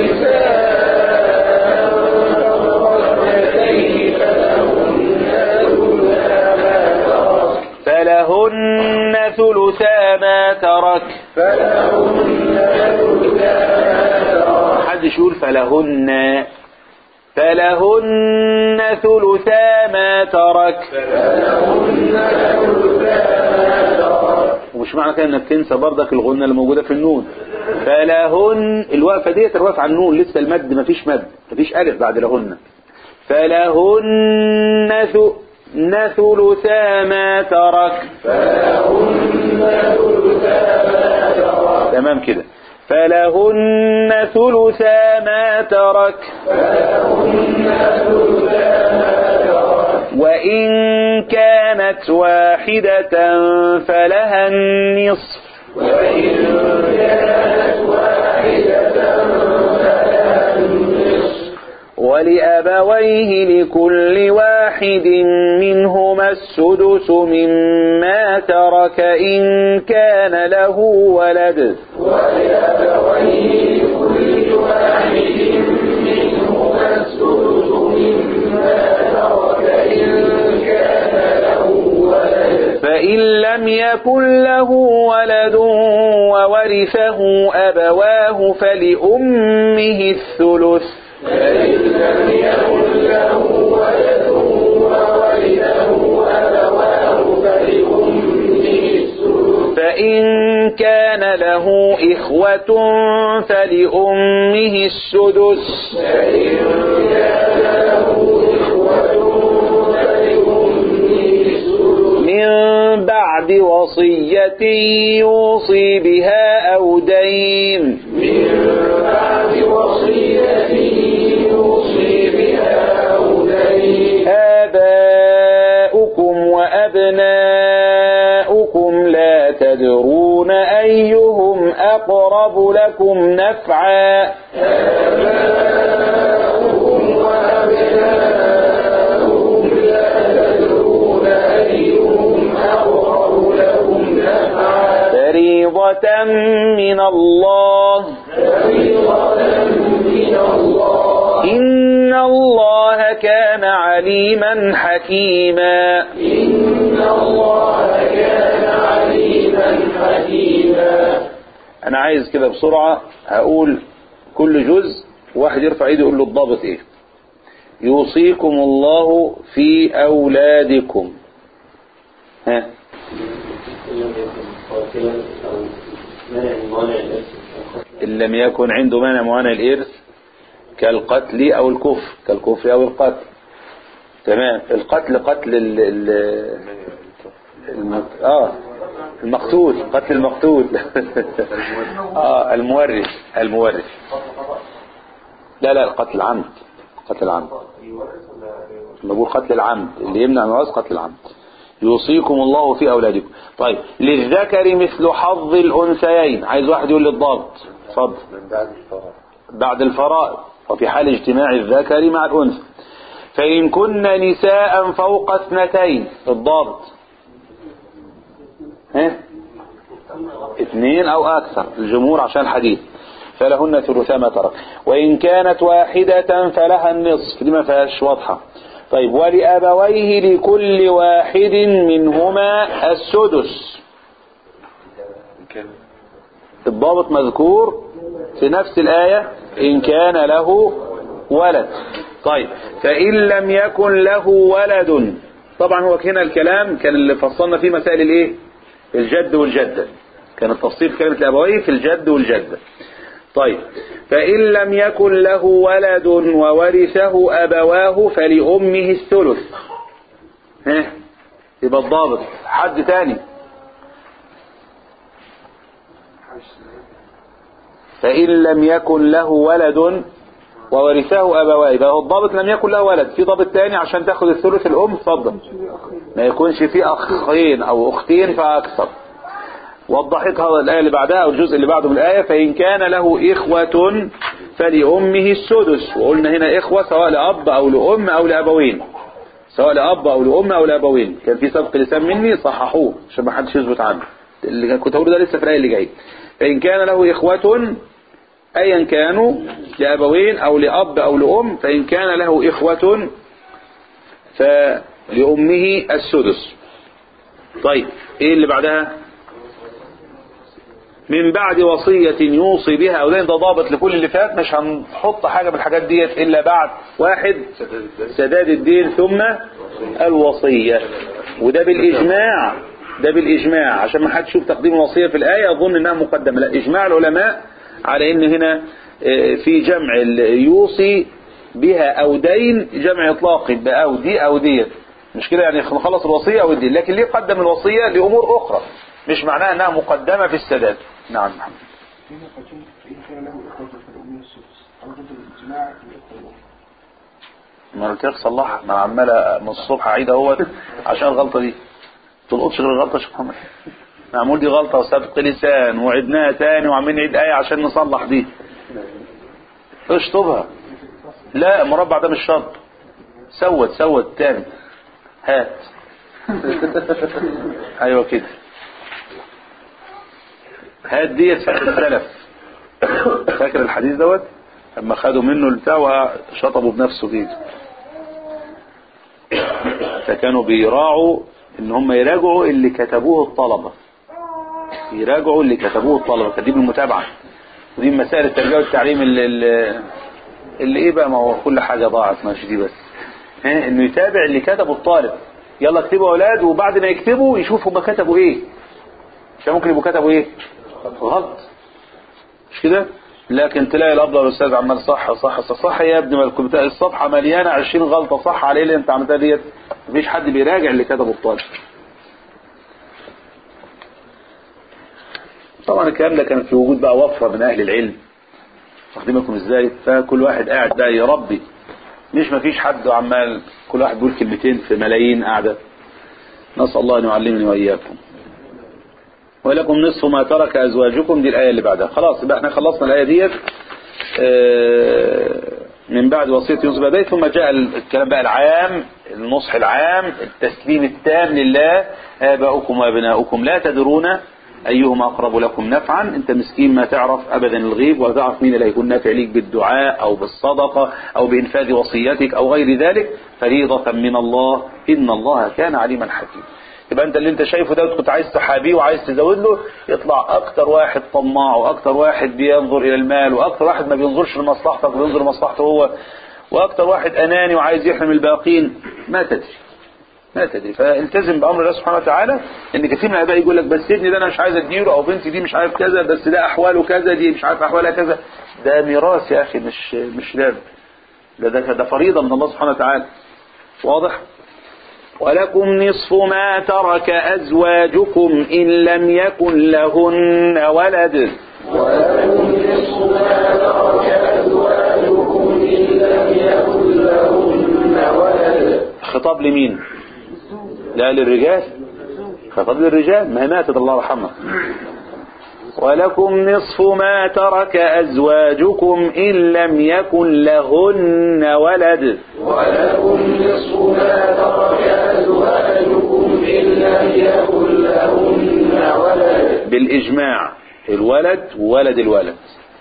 نساء فوق اثنتين فلهن ثلثا ما ترك فلهن ثلثا ما ترك فلهن ثلثا ما ترك حدش يقول فلهن فلهن ثلثا ما ترك فلهن ثلثا ما ترك ومش معنى كده انك تنسى برضك الغنة اللي موجودة في النون فلهن الوقفة ديت الوقفة على النون لسه المد مفيش مد مفيش ألف بعد لهن فلهن ث... ثلثا ما ترك فلهن ثلثا ما ترك تمام كده فلهن ثلثا ما ترك فلهن ثلثا ما ترك وإن كانت واحدة فلها النصف وإن كانت واحدة فلها النصف ولأبويه لكل واحد منهما السدس مما ترك إن كان له ولد ولأبويه لكل واحد منهما السدس مما ترك إن كان له ولد فإن لم يكن له ولد وورثه أبواه فلأمه الثلث فإن لم يكن له ولد وورثه أبواه فلأمه السدس فإن كان له إخوة فلأمه السدس فإن كان له إخوة فلأمه السدس من بعد وصية يوصي بها أو دين من بعد وصية يوصي بها أو دين آباؤكم وأبناؤكم لا تدرون أيهم أقرب لكم نفعا آباؤكم وأبناؤكم لا تدرون أيهم أقرب لكم نفعا فريضة من الله فريضة من الله إن الله كان عليما حكيما إن الله كان عليما حكيما أنا عايز كده بسرعة هقول كل جزء واحد يرفع ايده يقول له الضابط ايه يوصيكم الله في أولادكم ها إن لم يكن عنده مانع موانع الإرث كالقتل أو الكفر كالكفر أو القتل تمام القتل قتل ال ال الم... آه المقتول قتل المقتول آه المورث المورث لا لا القتل عمد قتل عمد لما بقول قتل العمد اللي يمنع ميراث قتل العمد يوصيكم الله في أولادكم طيب للذكر مثل حظ الأنثيين عايز واحد يقول لي الضابط اتفضل بعد الفرائض وفي حال اجتماع الذكر مع الأنثى فإن كن نساء فوق اثنتين الضابط ها اثنين أو أكثر الجمهور عشان الحديث فلهن ثلثا ما ترك وإن كانت واحدة فلها النصف دي ما فيهاش واضحة طيب ولأبويه لكل واحد منهما السدس الضابط مذكور في نفس الآية إن كان له ولد طيب فإن لم يكن له ولد طبعا هو هنا الكلام كان اللي فصلنا فيه مسائل الايه الجد والجدة كان التفصيل في كلمة الأبوين في الجد والجدة طيب فإن لم يكن له ولد وورثه أبواه فلأمه الثلث ها يبقى الضابط حد تاني فإن لم يكن له ولد وورثه أبواه يبقى هو الضابط لم يكن له ولد في ضابط تاني عشان تاخد الثلث الأم اتفضل ما يكونش في أخين أو أختين فأكثر وضحتها الآية اللي بعدها أو الجزء اللي بعده من الآية فإن كان له إخوة فلأمه السدس وقلنا هنا إخوة سواء لأب أو لأم أو لأبوين سواء لأب أو لأم أو لأبوين كان في سبق لسان مني صححوه عشان ما حدش يثبت عنه اللي كنت أقوله ده لسه في الآية اللي جاية فإن كان له إخوة أيا كانوا لأبوين أو لأب أو لأم فإن كان له إخوة فلأمه السدس طيب إيه اللي بعدها من بعد وصية يوصي بها أو ده ضابط لكل اللي فات مش هنحط حاجة من الحاجات ديت إلا بعد واحد سداد الدين ثم الوصية وده بالإجماع ده بالإجماع عشان ما حدش يشوف تقديم الوصية في الآية أظن إنها مقدمة لا إجماع العلماء على إن هنا في جمع يوصي بها أو دين جمع إطلاقي بأو دي أو ديت مش كده يعني نخلص الوصية أو الدين لكن ليه قدم الوصية لأمور أخرى مش معناها أنها مقدمة في السداد نعم محمد هنا قتل فإن كان له إخوة فالأمية السدس أو ضد الإجماع بالإخوة ما قلت لك صلحها ما عمال من الصبح اعيد اهوت عشان الغلطه دي تلقطش غير الغلطه يا شيخ محمد معمول دي غلطه وسبق لسان وعدناها تاني وعمالين نعيد ايه عشان نصلح دي اشطبها لا المربع ده مش شرط سود سود تاني هات ايوه كده هات ديت فاكر السلف فاكر الحديث دوت لما خدوا منه البتاع وشطبوا بنفسه فيه فكانوا بيراعوا ان هم يراجعوا اللي كتبوه الطلبة يراجعوا اللي كتبوه الطلبة كانت دي بالمتابعة ودي من مسائل التربية والتعليم اللي, اللي, اللي ايه بقى ما هو كل حاجة ضاعت ماشي دي بس ها انه يتابع اللي كتبه الطالب يلا اكتبوا يا اولاد وبعد ما يكتبوا يشوف هم كتبوا ايه عشان ممكن يبقوا كتبوا ايه غلط مش كده لكن تلاقي الاب الاستاذ عمال صح صح صح, صح يا ابني ما الكمبيوتر- الصفحه مليانه 20 غلطه صح عليه اللي انت عملتها ديت مفيش حد بيراجع اللي كتبه الطالب طبعا الكلام ده كان في وجود بقى وفره من اهل العلم واخدين بالكم ازاي فكل واحد قاعد بقى يربي مش مفيش حد عمال كل واحد بيقول كلمتين في ملايين قاعده نسال الله ان يعلمني واياكم ولكم نصف ما ترك أزواجكم دي الآية اللي بعدها خلاص يبقى احنا خلصنا الآية ديت آه، من بعد وصية يوسف بداية ثم جاء الكلام بقى العام النصح العام التسليم التام لله آباؤكم وأبناؤكم لا تدرون أيهما أقرب لكم نفعا أنت مسكين ما تعرف أبدا الغيب ولا تعرف مين اللي هيكون نافع ليك بالدعاء أو بالصدقة أو بإنفاذ وصيتك أو غير ذلك فريضة من الله إن الله كان عليما حكيما يبقى انت اللي انت شايفه ده كنت عايز تحابيه وعايز تزود له يطلع اكتر واحد طماع واكتر واحد بينظر الى المال واكتر واحد ما بينظرش لمصلحتك وبينظر لمصلحته هو واكتر واحد اناني وعايز يحرم الباقين ما تدري ما تدري فالتزم بامر الله سبحانه وتعالى ان كثير من الاباء يقول لك بس ابني ده انا مش عايز اديله او بنتي دي مش عارف كذا بس ده احواله كذا دي مش عارف احوالها كذا ده ميراث يا اخي مش مش لعب ده ده, ده فريضه من الله سبحانه وتعالى واضح ولكم نصف ما ترك أزواجكم إن لم يكن لهن ولد ولكم نصف ما ترك أزواجكم إن لم يكن لهن ولد خطاب لمين لا للرجال خطاب للرجال ما هي ماتت الله يرحمها ولكم نصف ما ترك أزواجكم إن لم يكن لهن ولد ولكم نصف ما ترك أزواجكم إن لم يكن لهن ولد بالإجماع الولد وولد الولد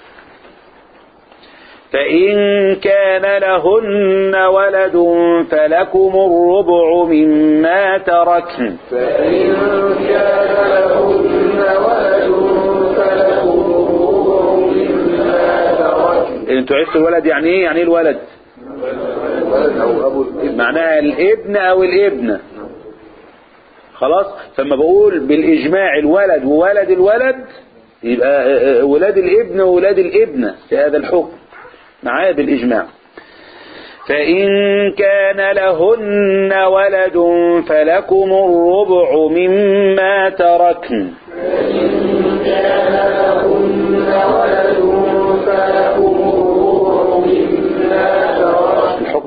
فإن كان لهن ولد فلكم الربع مما تركن فإن كان لهن ولد فلكم الربع مما ترك انتوا عرفتوا الولد يعني ايه يعني ايه الولد ولد أو أبو الابن معناها الابن او الابنة خلاص فما بقول بالاجماع الولد وولد الولد يبقى آه، آه، ولاد الابن وولاد الابنة في هذا الحكم معايا بالاجماع فإن كان لهن ولد فلكم الربع مما تركن فإن كان لهن ولد فلكم الربع مما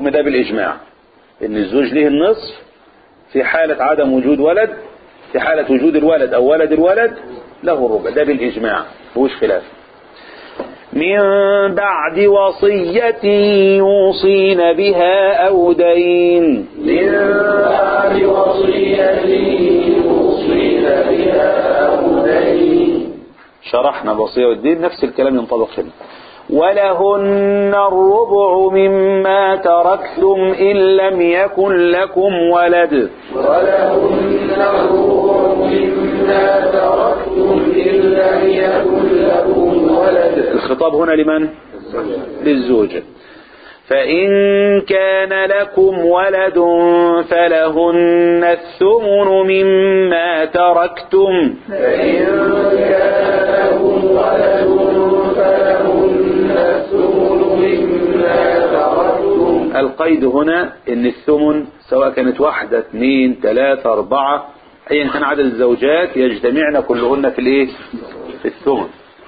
الحكم ده بالإجماع إن الزوج له النصف في حالة عدم وجود ولد في حالة وجود الولد أو ولد الولد له الربع ده بالإجماع مفيهوش خلاف من بعد وصية يوصين بها أو دين من بعد وصية يوصين بها أو دين شرحنا الوصية والدين نفس الكلام ينطبق هنا ولهن الربع مما تركتم إن لم يكن لكم ولد ولهن الربع مما تركتم إن لم يكن لكم ولد الخطاب هنا لمن للزوجة فإن كان لكم ولد فلهن الثمن مما تركتم فإن كان لكم ولد فلهن الثمن مما تركتم القيد هنا ان الثمن سواء كانت واحدة اثنين ثلاثة اربعة ايا كان عدد الزوجات يجتمعن كلهن في الايه في الثمن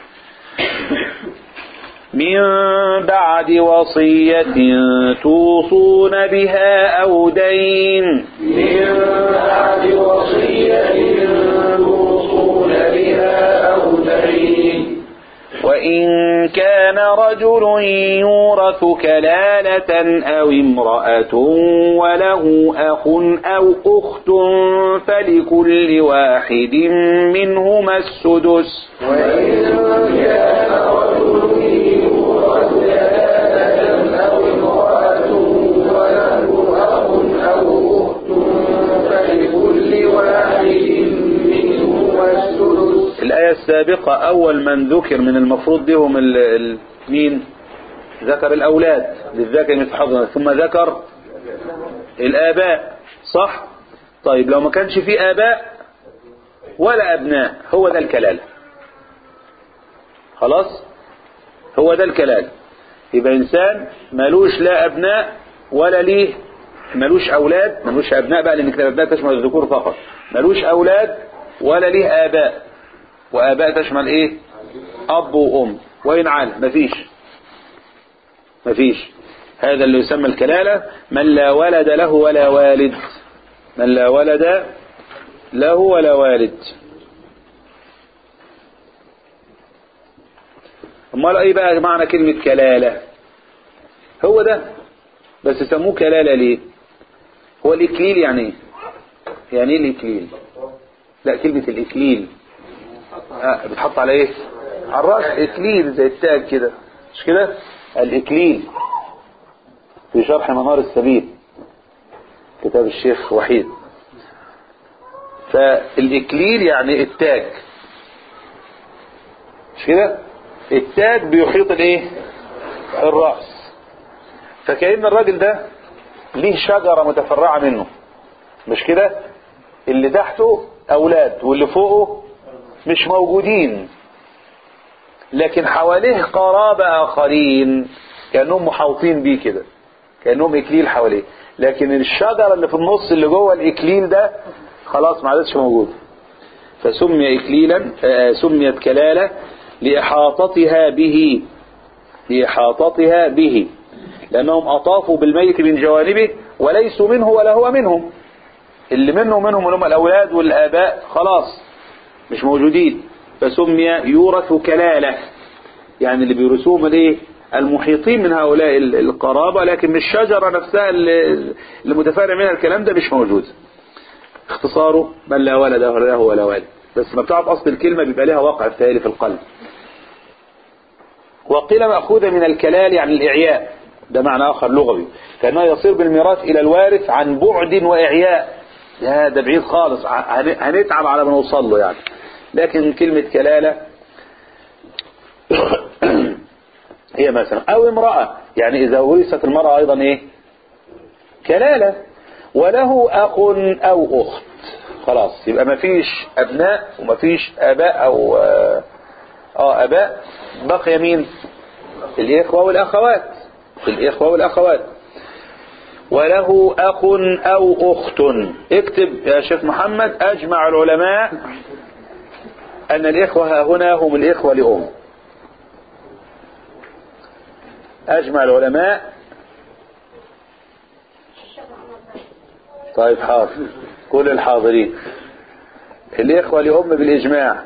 من بعد وصية توصون بها او دين من بعد وصية توصون بها أو دين وإن كان رجل يورث كلالة أو امرأة وله أخ أو أخت فلكل واحد منهما السدس وإن كان رجل يورث كلالة أو امرأة وله أخ أو أخت فلكل واحد منهما السدس الآية السابقة أول من ذكر من المفروض بهم ال- ال- مين ذكر الأولاد للذكر مثل حظ الأنثى. ثم ذكر الآباء صح طيب لو ما كانش في آباء ولا أبناء هو ده الكلالة خلاص هو ده الكلالة يبقى إنسان ملوش لا أبناء ولا ليه ملوش أولاد ملوش أبناء بقى لأن كتاب الأبناء تشمل الذكور فقط ملوش أولاد ولا ليه آباء وآباء تشمل إيه أب وأم وإن عال مفيش مفيش هذا اللي يسمى الكلالة من لا ولد له ولا والد من لا ولد له ولا والد امال ايه بقى معنى كلمة كلالة هو ده بس يسموه كلالة ليه هو الاكليل يعني ايه يعني ايه الاكليل لا كلمة الاكليل آه بتحط على ايه على الراس اكليل زي التاج كده مش كده الاكليل في شرح منار السبيل كتاب الشيخ وحيد فالاكليل يعني التاج مش كده التاج بيحيط الايه الرأس فكأن الراجل ده ليه شجرة متفرعة منه مش كده اللي تحته اولاد واللي فوقه مش موجودين لكن حواليه قرابة اخرين كأنهم محاوطين بيه كده كأنهم اكليل حواليه لكن الشجرة اللي في النص اللي جوه الاكليل ده خلاص ما عادتش موجودة فسمي اكليلا آه، سميت كلالة لإحاطتها به لإحاطتها به لأنهم أطافوا بالميت من جوانبه وليسوا منه ولا هو منهم اللي منه منهم اللي هم الأولاد والآباء خلاص مش موجودين فسمي يورث كلالة يعني اللي بيرثوهم الايه المحيطين من هؤلاء ال- القرابة لكن مش الشجرة نفسها اللي اللي متفرع منها الكلام ده مش موجود اختصاره من لا ولد له ولا والد بس ما بتعرف أصل الكلمة بيبقى لها وقع التالي في القلب وقيل مأخوذة من الكلال يعني الإعياء ده معنى آخر لغوي كأنه يصير بالميراث إلى الوارث عن بعد وإعياء يا ده بعيد خالص ع- هن- هنتعب على ما نوصل له يعني لكن كلمة كلالة هي مثلا أو امرأة يعني إذا ورثت المرأة أيضا إيه كلالة وله أخ أو أخت خلاص يبقى ما فيش أبناء وما فيش آباء أو آه آه، آباء بقي مين الإخوة والأخوات الإخوة والأخوات وله أخ أو أخت اكتب يا شيخ محمد أجمع العلماء أن الإخوة ها هنا هم الإخوة لأم أجمع العلماء طيب حاضر كل الحاضرين الإخوة لأم بالإجماع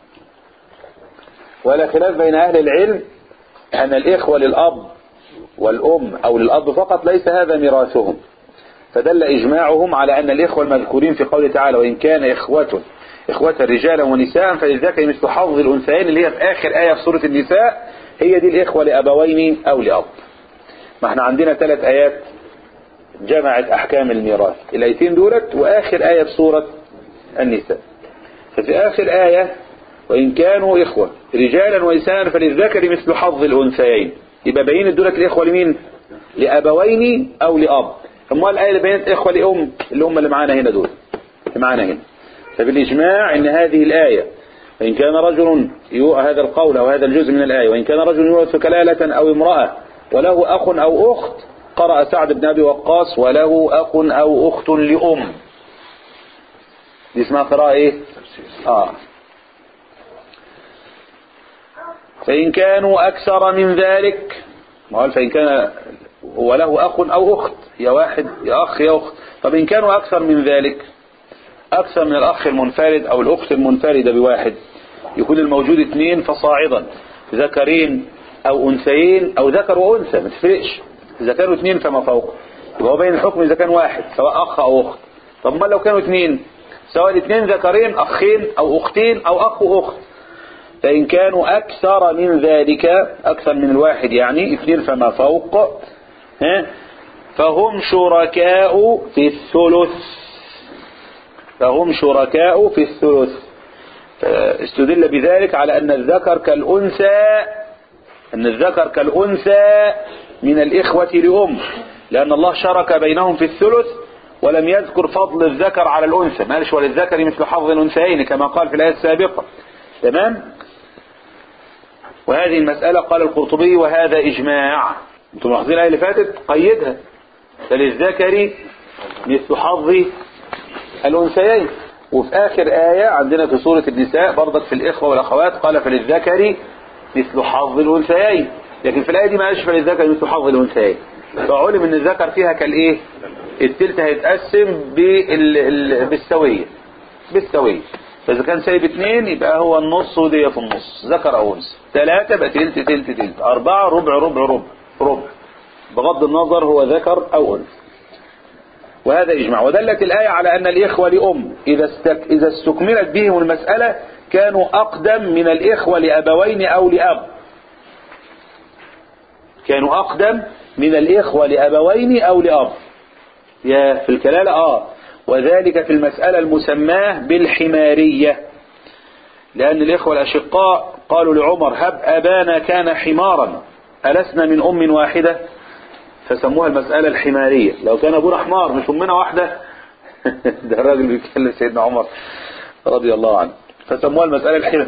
ولا خلاف بين أهل العلم أن الإخوة للأب والأم أو للأب فقط ليس هذا ميراثهم فدل إجماعهم على أن الإخوة المذكورين في قوله تعالى وإن كان إخوة إخوة رجالا ونساء فللذكر مثل حظ الأنثيين اللي هي في آخر آية في سورة النساء هي دي الإخوة لأبوين أو لأب ما احنا عندنا ثلاث آيات جمعت أحكام الميراث الآيتين دولت وآخر آية في سورة النساء ففي آخر آية وإن كانوا إخوة رجالا ونساء فللذكر مثل حظ الأنثيين يبقى بين دولت الإخوة لمين لأبوين أو لأب أما الآية اللي بينت إخوة لأم اللي هم اللي معانا هنا دول اللي معانا هنا فبالإجماع أن هذه الآية وإن كان رجل يو هذا القول أو هذا الجزء من الآية وإن كان رجل يورث كلالة أو امرأة وله أخ أو أخت قرأ سعد بن أبي وقاص وله أخ أو أخت لأم دي اسمها قراءة إيه؟ آه فإن كانوا أكثر من ذلك ما هو فإن كان وله أخ أو أخت يا واحد يا أخ يا أخت طب إن كانوا أكثر من ذلك أكثر من الأخ المنفرد أو الأخت المنفردة بواحد يكون الموجود اثنين فصاعدا ذكرين أو أنثيين أو ذكر وأنثى ما تفرقش إذا كانوا اثنين فما فوق يبقى هو بين الحكم إذا كان واحد سواء أخ أو أخت طب ما لو كانوا اثنين سواء الاثنين ذكرين أخين أو أختين أو أخ وأخت فإن كانوا أكثر من ذلك أكثر من الواحد يعني اثنين فما فوق ها فهم شركاء في الثلث فهم شركاء في الثلث استدل بذلك على أن الذكر كالأنثى أن الذكر كالأنثى من الإخوة لأم لأن الله شرك بينهم في الثلث ولم يذكر فضل الذكر على الأنثى ما قالش وللذكر مثل حظ الأنثيين كما قال في الآية السابقة تمام وهذه المسألة قال القرطبي وهذا إجماع انتم ملاحظين الآية اللي فاتت قيدها فللذكر مثل حظ الأنثيين وفي آخر آية عندنا في سورة النساء برضك في الإخوة والأخوات قال فللذكر مثل حظ الأنثيين لكن في الآية دي ما قالش فللذكر مثل حظ الأنثيين فعلم ان الذكر فيها كالايه التلت هيتقسم بال... ال... بالسوية بالسوية فإذا كان سايب اثنين يبقى هو النص ودي في النص ذكر أو أنثى ثلاثة بقى تلت تلت تلت أربعة ربع ربع ربع ربع بغض النظر هو ذكر أو أنثى وهذا إجماع ودلت الآية على أن الإخوة لأم إذا, استك... إذا استكملت بهم المسألة كانوا أقدم من الإخوة لأبوين أو لأب كانوا أقدم من الإخوة لأبوين أو لأب يا في الكلالة آه وذلك في المسألة المسماه بالحمارية لأن الإخوة الأشقاء قالوا لعمر هب أبانا كان حمارا ألسنا من أم واحدة فسموها المسألة الحمارية لو كان أبونا حمار مش أمنا واحدة ده الراجل بيتكلم سيدنا عمر رضي الله عنه فسموها المسألة الحمار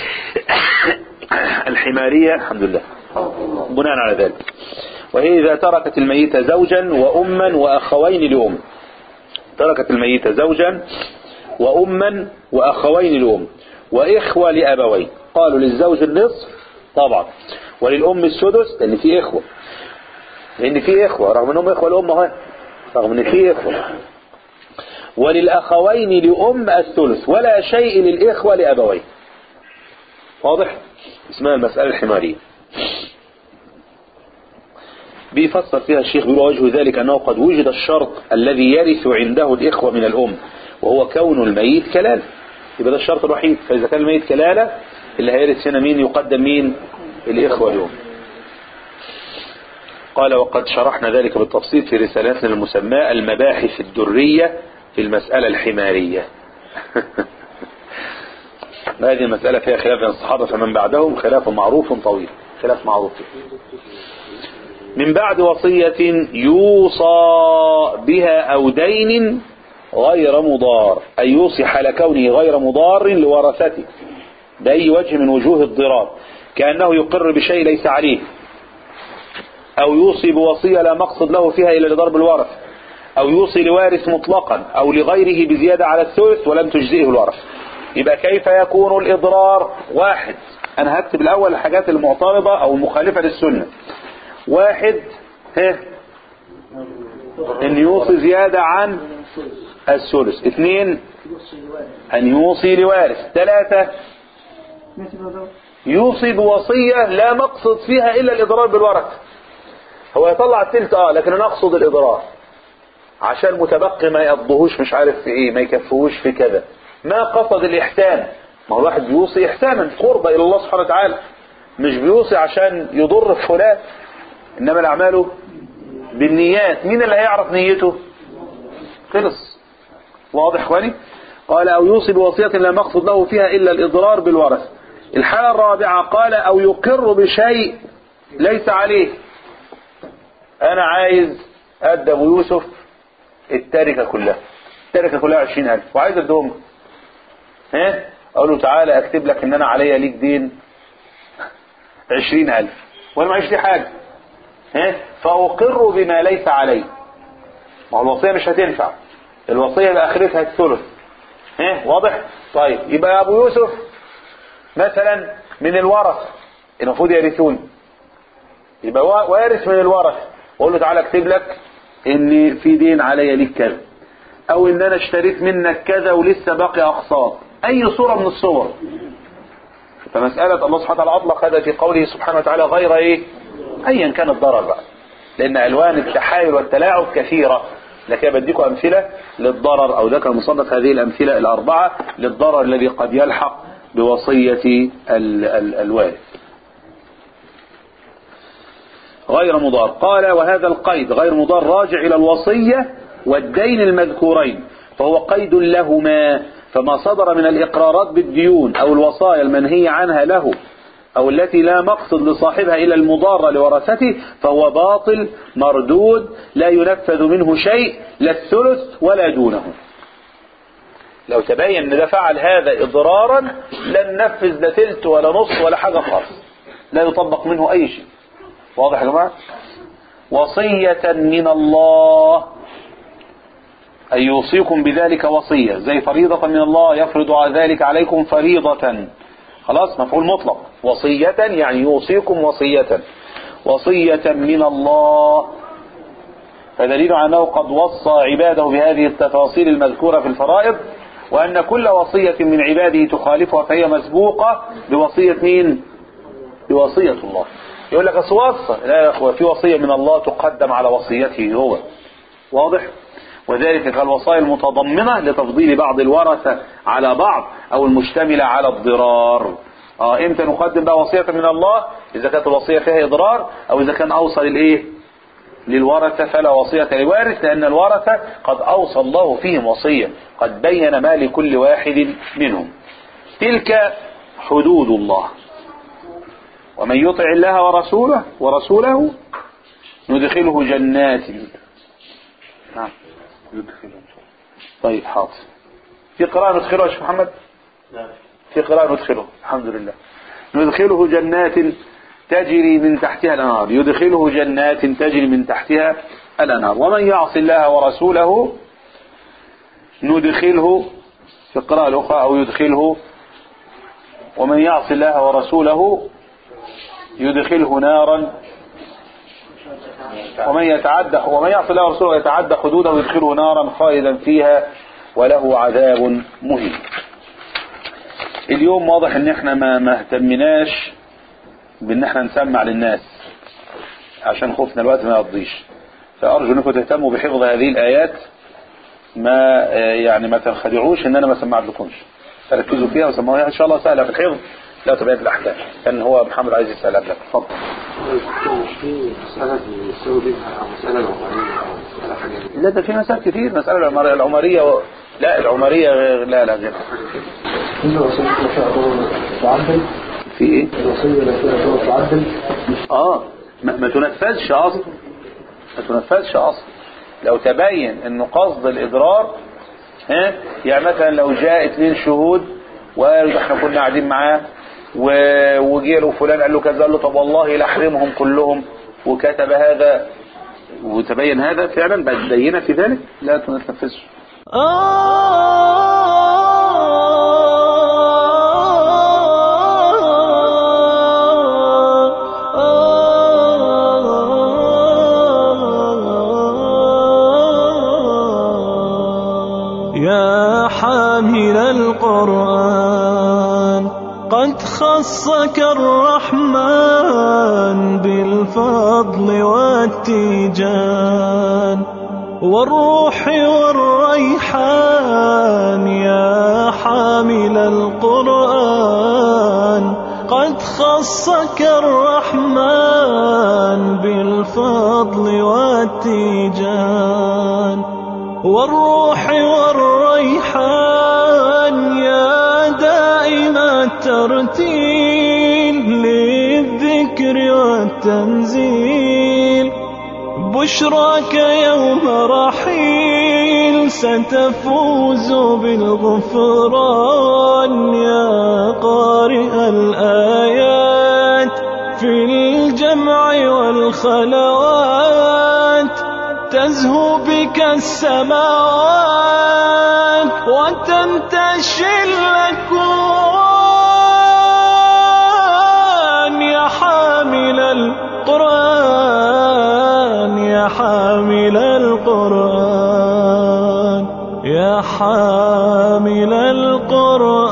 الحمارية الحمد لله بناء على ذلك وهي إذا تركت الميتة زوجا وأما وأخوين لأم تركت الميتة زوجا وأما وأخوين لأم وإخوة لأبوين قالوا للزوج النصف طبعا وللأم السدس لأن في إخوة لأن في إخوة رغم أنهم إخوة الأم هاي رغم أن في إخوة وللأخوين لأم الثلث ولا شيء للإخوة لأبوين واضح اسمها المسألة الحمارية بيفسر فيها الشيخ بيقول وجه ذلك أنه قد وجد الشرط الذي يرث عنده الإخوة من الأم وهو كون الميت كلالة يبقى ده الشرط الوحيد فإذا كان الميت كلالة اللي هيرث هنا مين يقدم مين الإخوة اليوم قال وقد شرحنا ذلك بالتفصيل في رسالتنا المسماة المباحث الدرية في المسألة الحمارية هذه المسألة فيها خلاف بين الصحابة فمن بعدهم خلاف معروف طويل خلاف معروف من بعد وصية يوصى بها أو دين غير مضار أي يوصي حال كونه غير مضار لورثته بأي وجه من وجوه الضرار كأنه يقر بشيء ليس عليه أو يوصي بوصية لا مقصد له فيها إلا لضرب الورث أو يوصي لوارث مطلقا أو لغيره بزيادة على الثلث ولم تجزئه الورث يبقى كيف يكون الإضرار واحد أنا هكتب الأول الحاجات المعترضة أو المخالفة للسنة واحد ها ان يوصي زيادة عن الثلث اثنين ان يوصي لوارث ثلاثة يوصي بوصية لا مقصد فيها الا الاضرار بالورث هو يطلع التلت اه لكن انا اقصد الاضرار عشان متبقي ما يقضهوش مش عارف في ايه ما يكفوش في كذا ما قصد الاحسان ما هو الواحد بيوصي احسانا قربة الى الله سبحانه وتعالى مش بيوصي عشان يضر فلان انما الاعمال بالنيات مين اللي هيعرف نيته خلص واضح اخواني قال او يوصي بوصية لا مقصد له فيها الا الاضرار بالورث الحالة الرابعة قال او يقر بشيء ليس عليه انا عايز ادى ابو يوسف التركة كلها التركة كلها عشرين الف وعايز ادهم ها اقول له تعالى اكتب لك ان انا عليا ليك دين عشرين الف وانا معيش دي حاجة ها فاقر بما ليس علي ما هو الوصية مش هتنفع الوصية يبقى اخرتها الثلث ها واضح طيب يبقى ابو يوسف مثلا من الورث المفروض يرثون يبقى وا- وارث من الورث اقول له تعالى اكتب لك ان في دين عليا ليك كذا او ان انا اشتريت منك كذا ولسه باقي اقساط اي صورة من الصور فمسألة الله سبحانه وتعالى اطلق هذا في قوله سبحانه وتعالى غير ايه ايا كان الضرر بقى لان الوان التحايل والتلاعب كثيرة لكن بديكم امثلة للضرر او ذكر مصنف هذه الامثلة الاربعة للضرر الذي قد يلحق بوصية ال ال الوارث غير مضار قال وهذا القيد غير مضار راجع إلى الوصية والدين المذكورين فهو قيد لهما فما صدر من الإقرارات بالديون أو الوصايا المنهي عنها له أو التي لا مقصد لصاحبها إلى المضارة لورثته فهو باطل مردود لا ينفذ منه شيء لا الثلث ولا دونه لو تبين ان ده فعل هذا اضرارا لن ننفذ لا تلت ولا نص ولا حاجة خالص لا يطبق منه اي شيء واضح يا جماعة وصية من الله أن يوصيكم بذلك وصية زي فريضة من الله يفرض ذلك عليكم فريضة خلاص مفعول مطلق وصية يعني يوصيكم وصية وصية من الله فدليل على أنه قد وصى عباده بهذه التفاصيل المذكورة في الفرائض وأن كل وصية من عباده تخالفها فهي مسبوقة بوصية مين بوصية الله يقول لك أصل وصى لا يا أخوة في وصية من الله تقدم على وصيته هو واضح وذلك كالوصايا المتضمنة لتفضيل بعض الورثة على بعض أو المشتملة على الضرار اه امتى نقدم بقى وصية من الله إذا كانت الوصية فيها إضرار أو إذا كان أوصى للإيه للورثة فلا وصية لوارث لأن الورثة قد أوصى الله فيهم وصية قد بين ما لكل واحد منهم تلك حدود الله ومن يطع الله ورسوله ورسوله ندخله جنات نعم يدخله طيب حاضر في قراءة ندخله يا شيخ محمد في قراءة ندخله الحمد لله ندخله جنات تجري من تحتها الأنهار يدخله جنات تجري من تحتها الأنهار ومن يعص الله ورسوله ندخله في القراءة الأخرى أو يدخله ومن يعص الله ورسوله يدخله نارا ومن يتعدى ومن يعص الله ورسوله يتعدى حدوده يدخله نارا خالدا فيها وله عذاب مهين اليوم واضح ان احنا ما ما اهتمناش بان احنا نسمع للناس عشان خوفنا الوقت ما يقضيش فارجو انكم تهتموا بحفظ هذه الايات ما آه، يعني ما تنخدعوش ان انا ما سمعت لكمش تركزوا فيها وسمعوها ان شاء الله سهله في الحفظ لا تبعت الاحكام كان هو محمد عايز يسال قبلك اتفضل في مسألة السعودية أو مسألة العمرية أو مسألة حاجة لا ده في مسائل كتير مسألة العمر- العمرية و... لا العمرية غير لا لا غير إن الوصية لا فيها ضرر تعدل في ايه الوصية لا فيها ضرر تعدل اه ما, ما تنفذش اصلا ما تنفذش اصلا لو تبين انه قصد الاضرار ها يعني مثلا لو جاء اثنين شهود وقالوا ده احنا كنا قاعدين معاه و- وجه له فلان قال له كذا قال له طب والله لاحرمهم كلهم وكتب هذا وتبين هذا فعلا بقت بينه في ذلك لا تنفذش آه حامل القرآن قد خصك الرحمن بالفضل والتيجان والروح والريحان يا حامل القرآن قد خصك الرحمن بالفضل والتيجان والروح والريحان يا دائم الترتيل للذكر والتنزيل بشراك يوم رحيل ستفوز بالغفران يا قارئ الآيات في الجمع والخلوات تزهو بك السماوات وتنتشي الأكوان يا حامل القرآن يا حامل القرآن يا حامل القرآن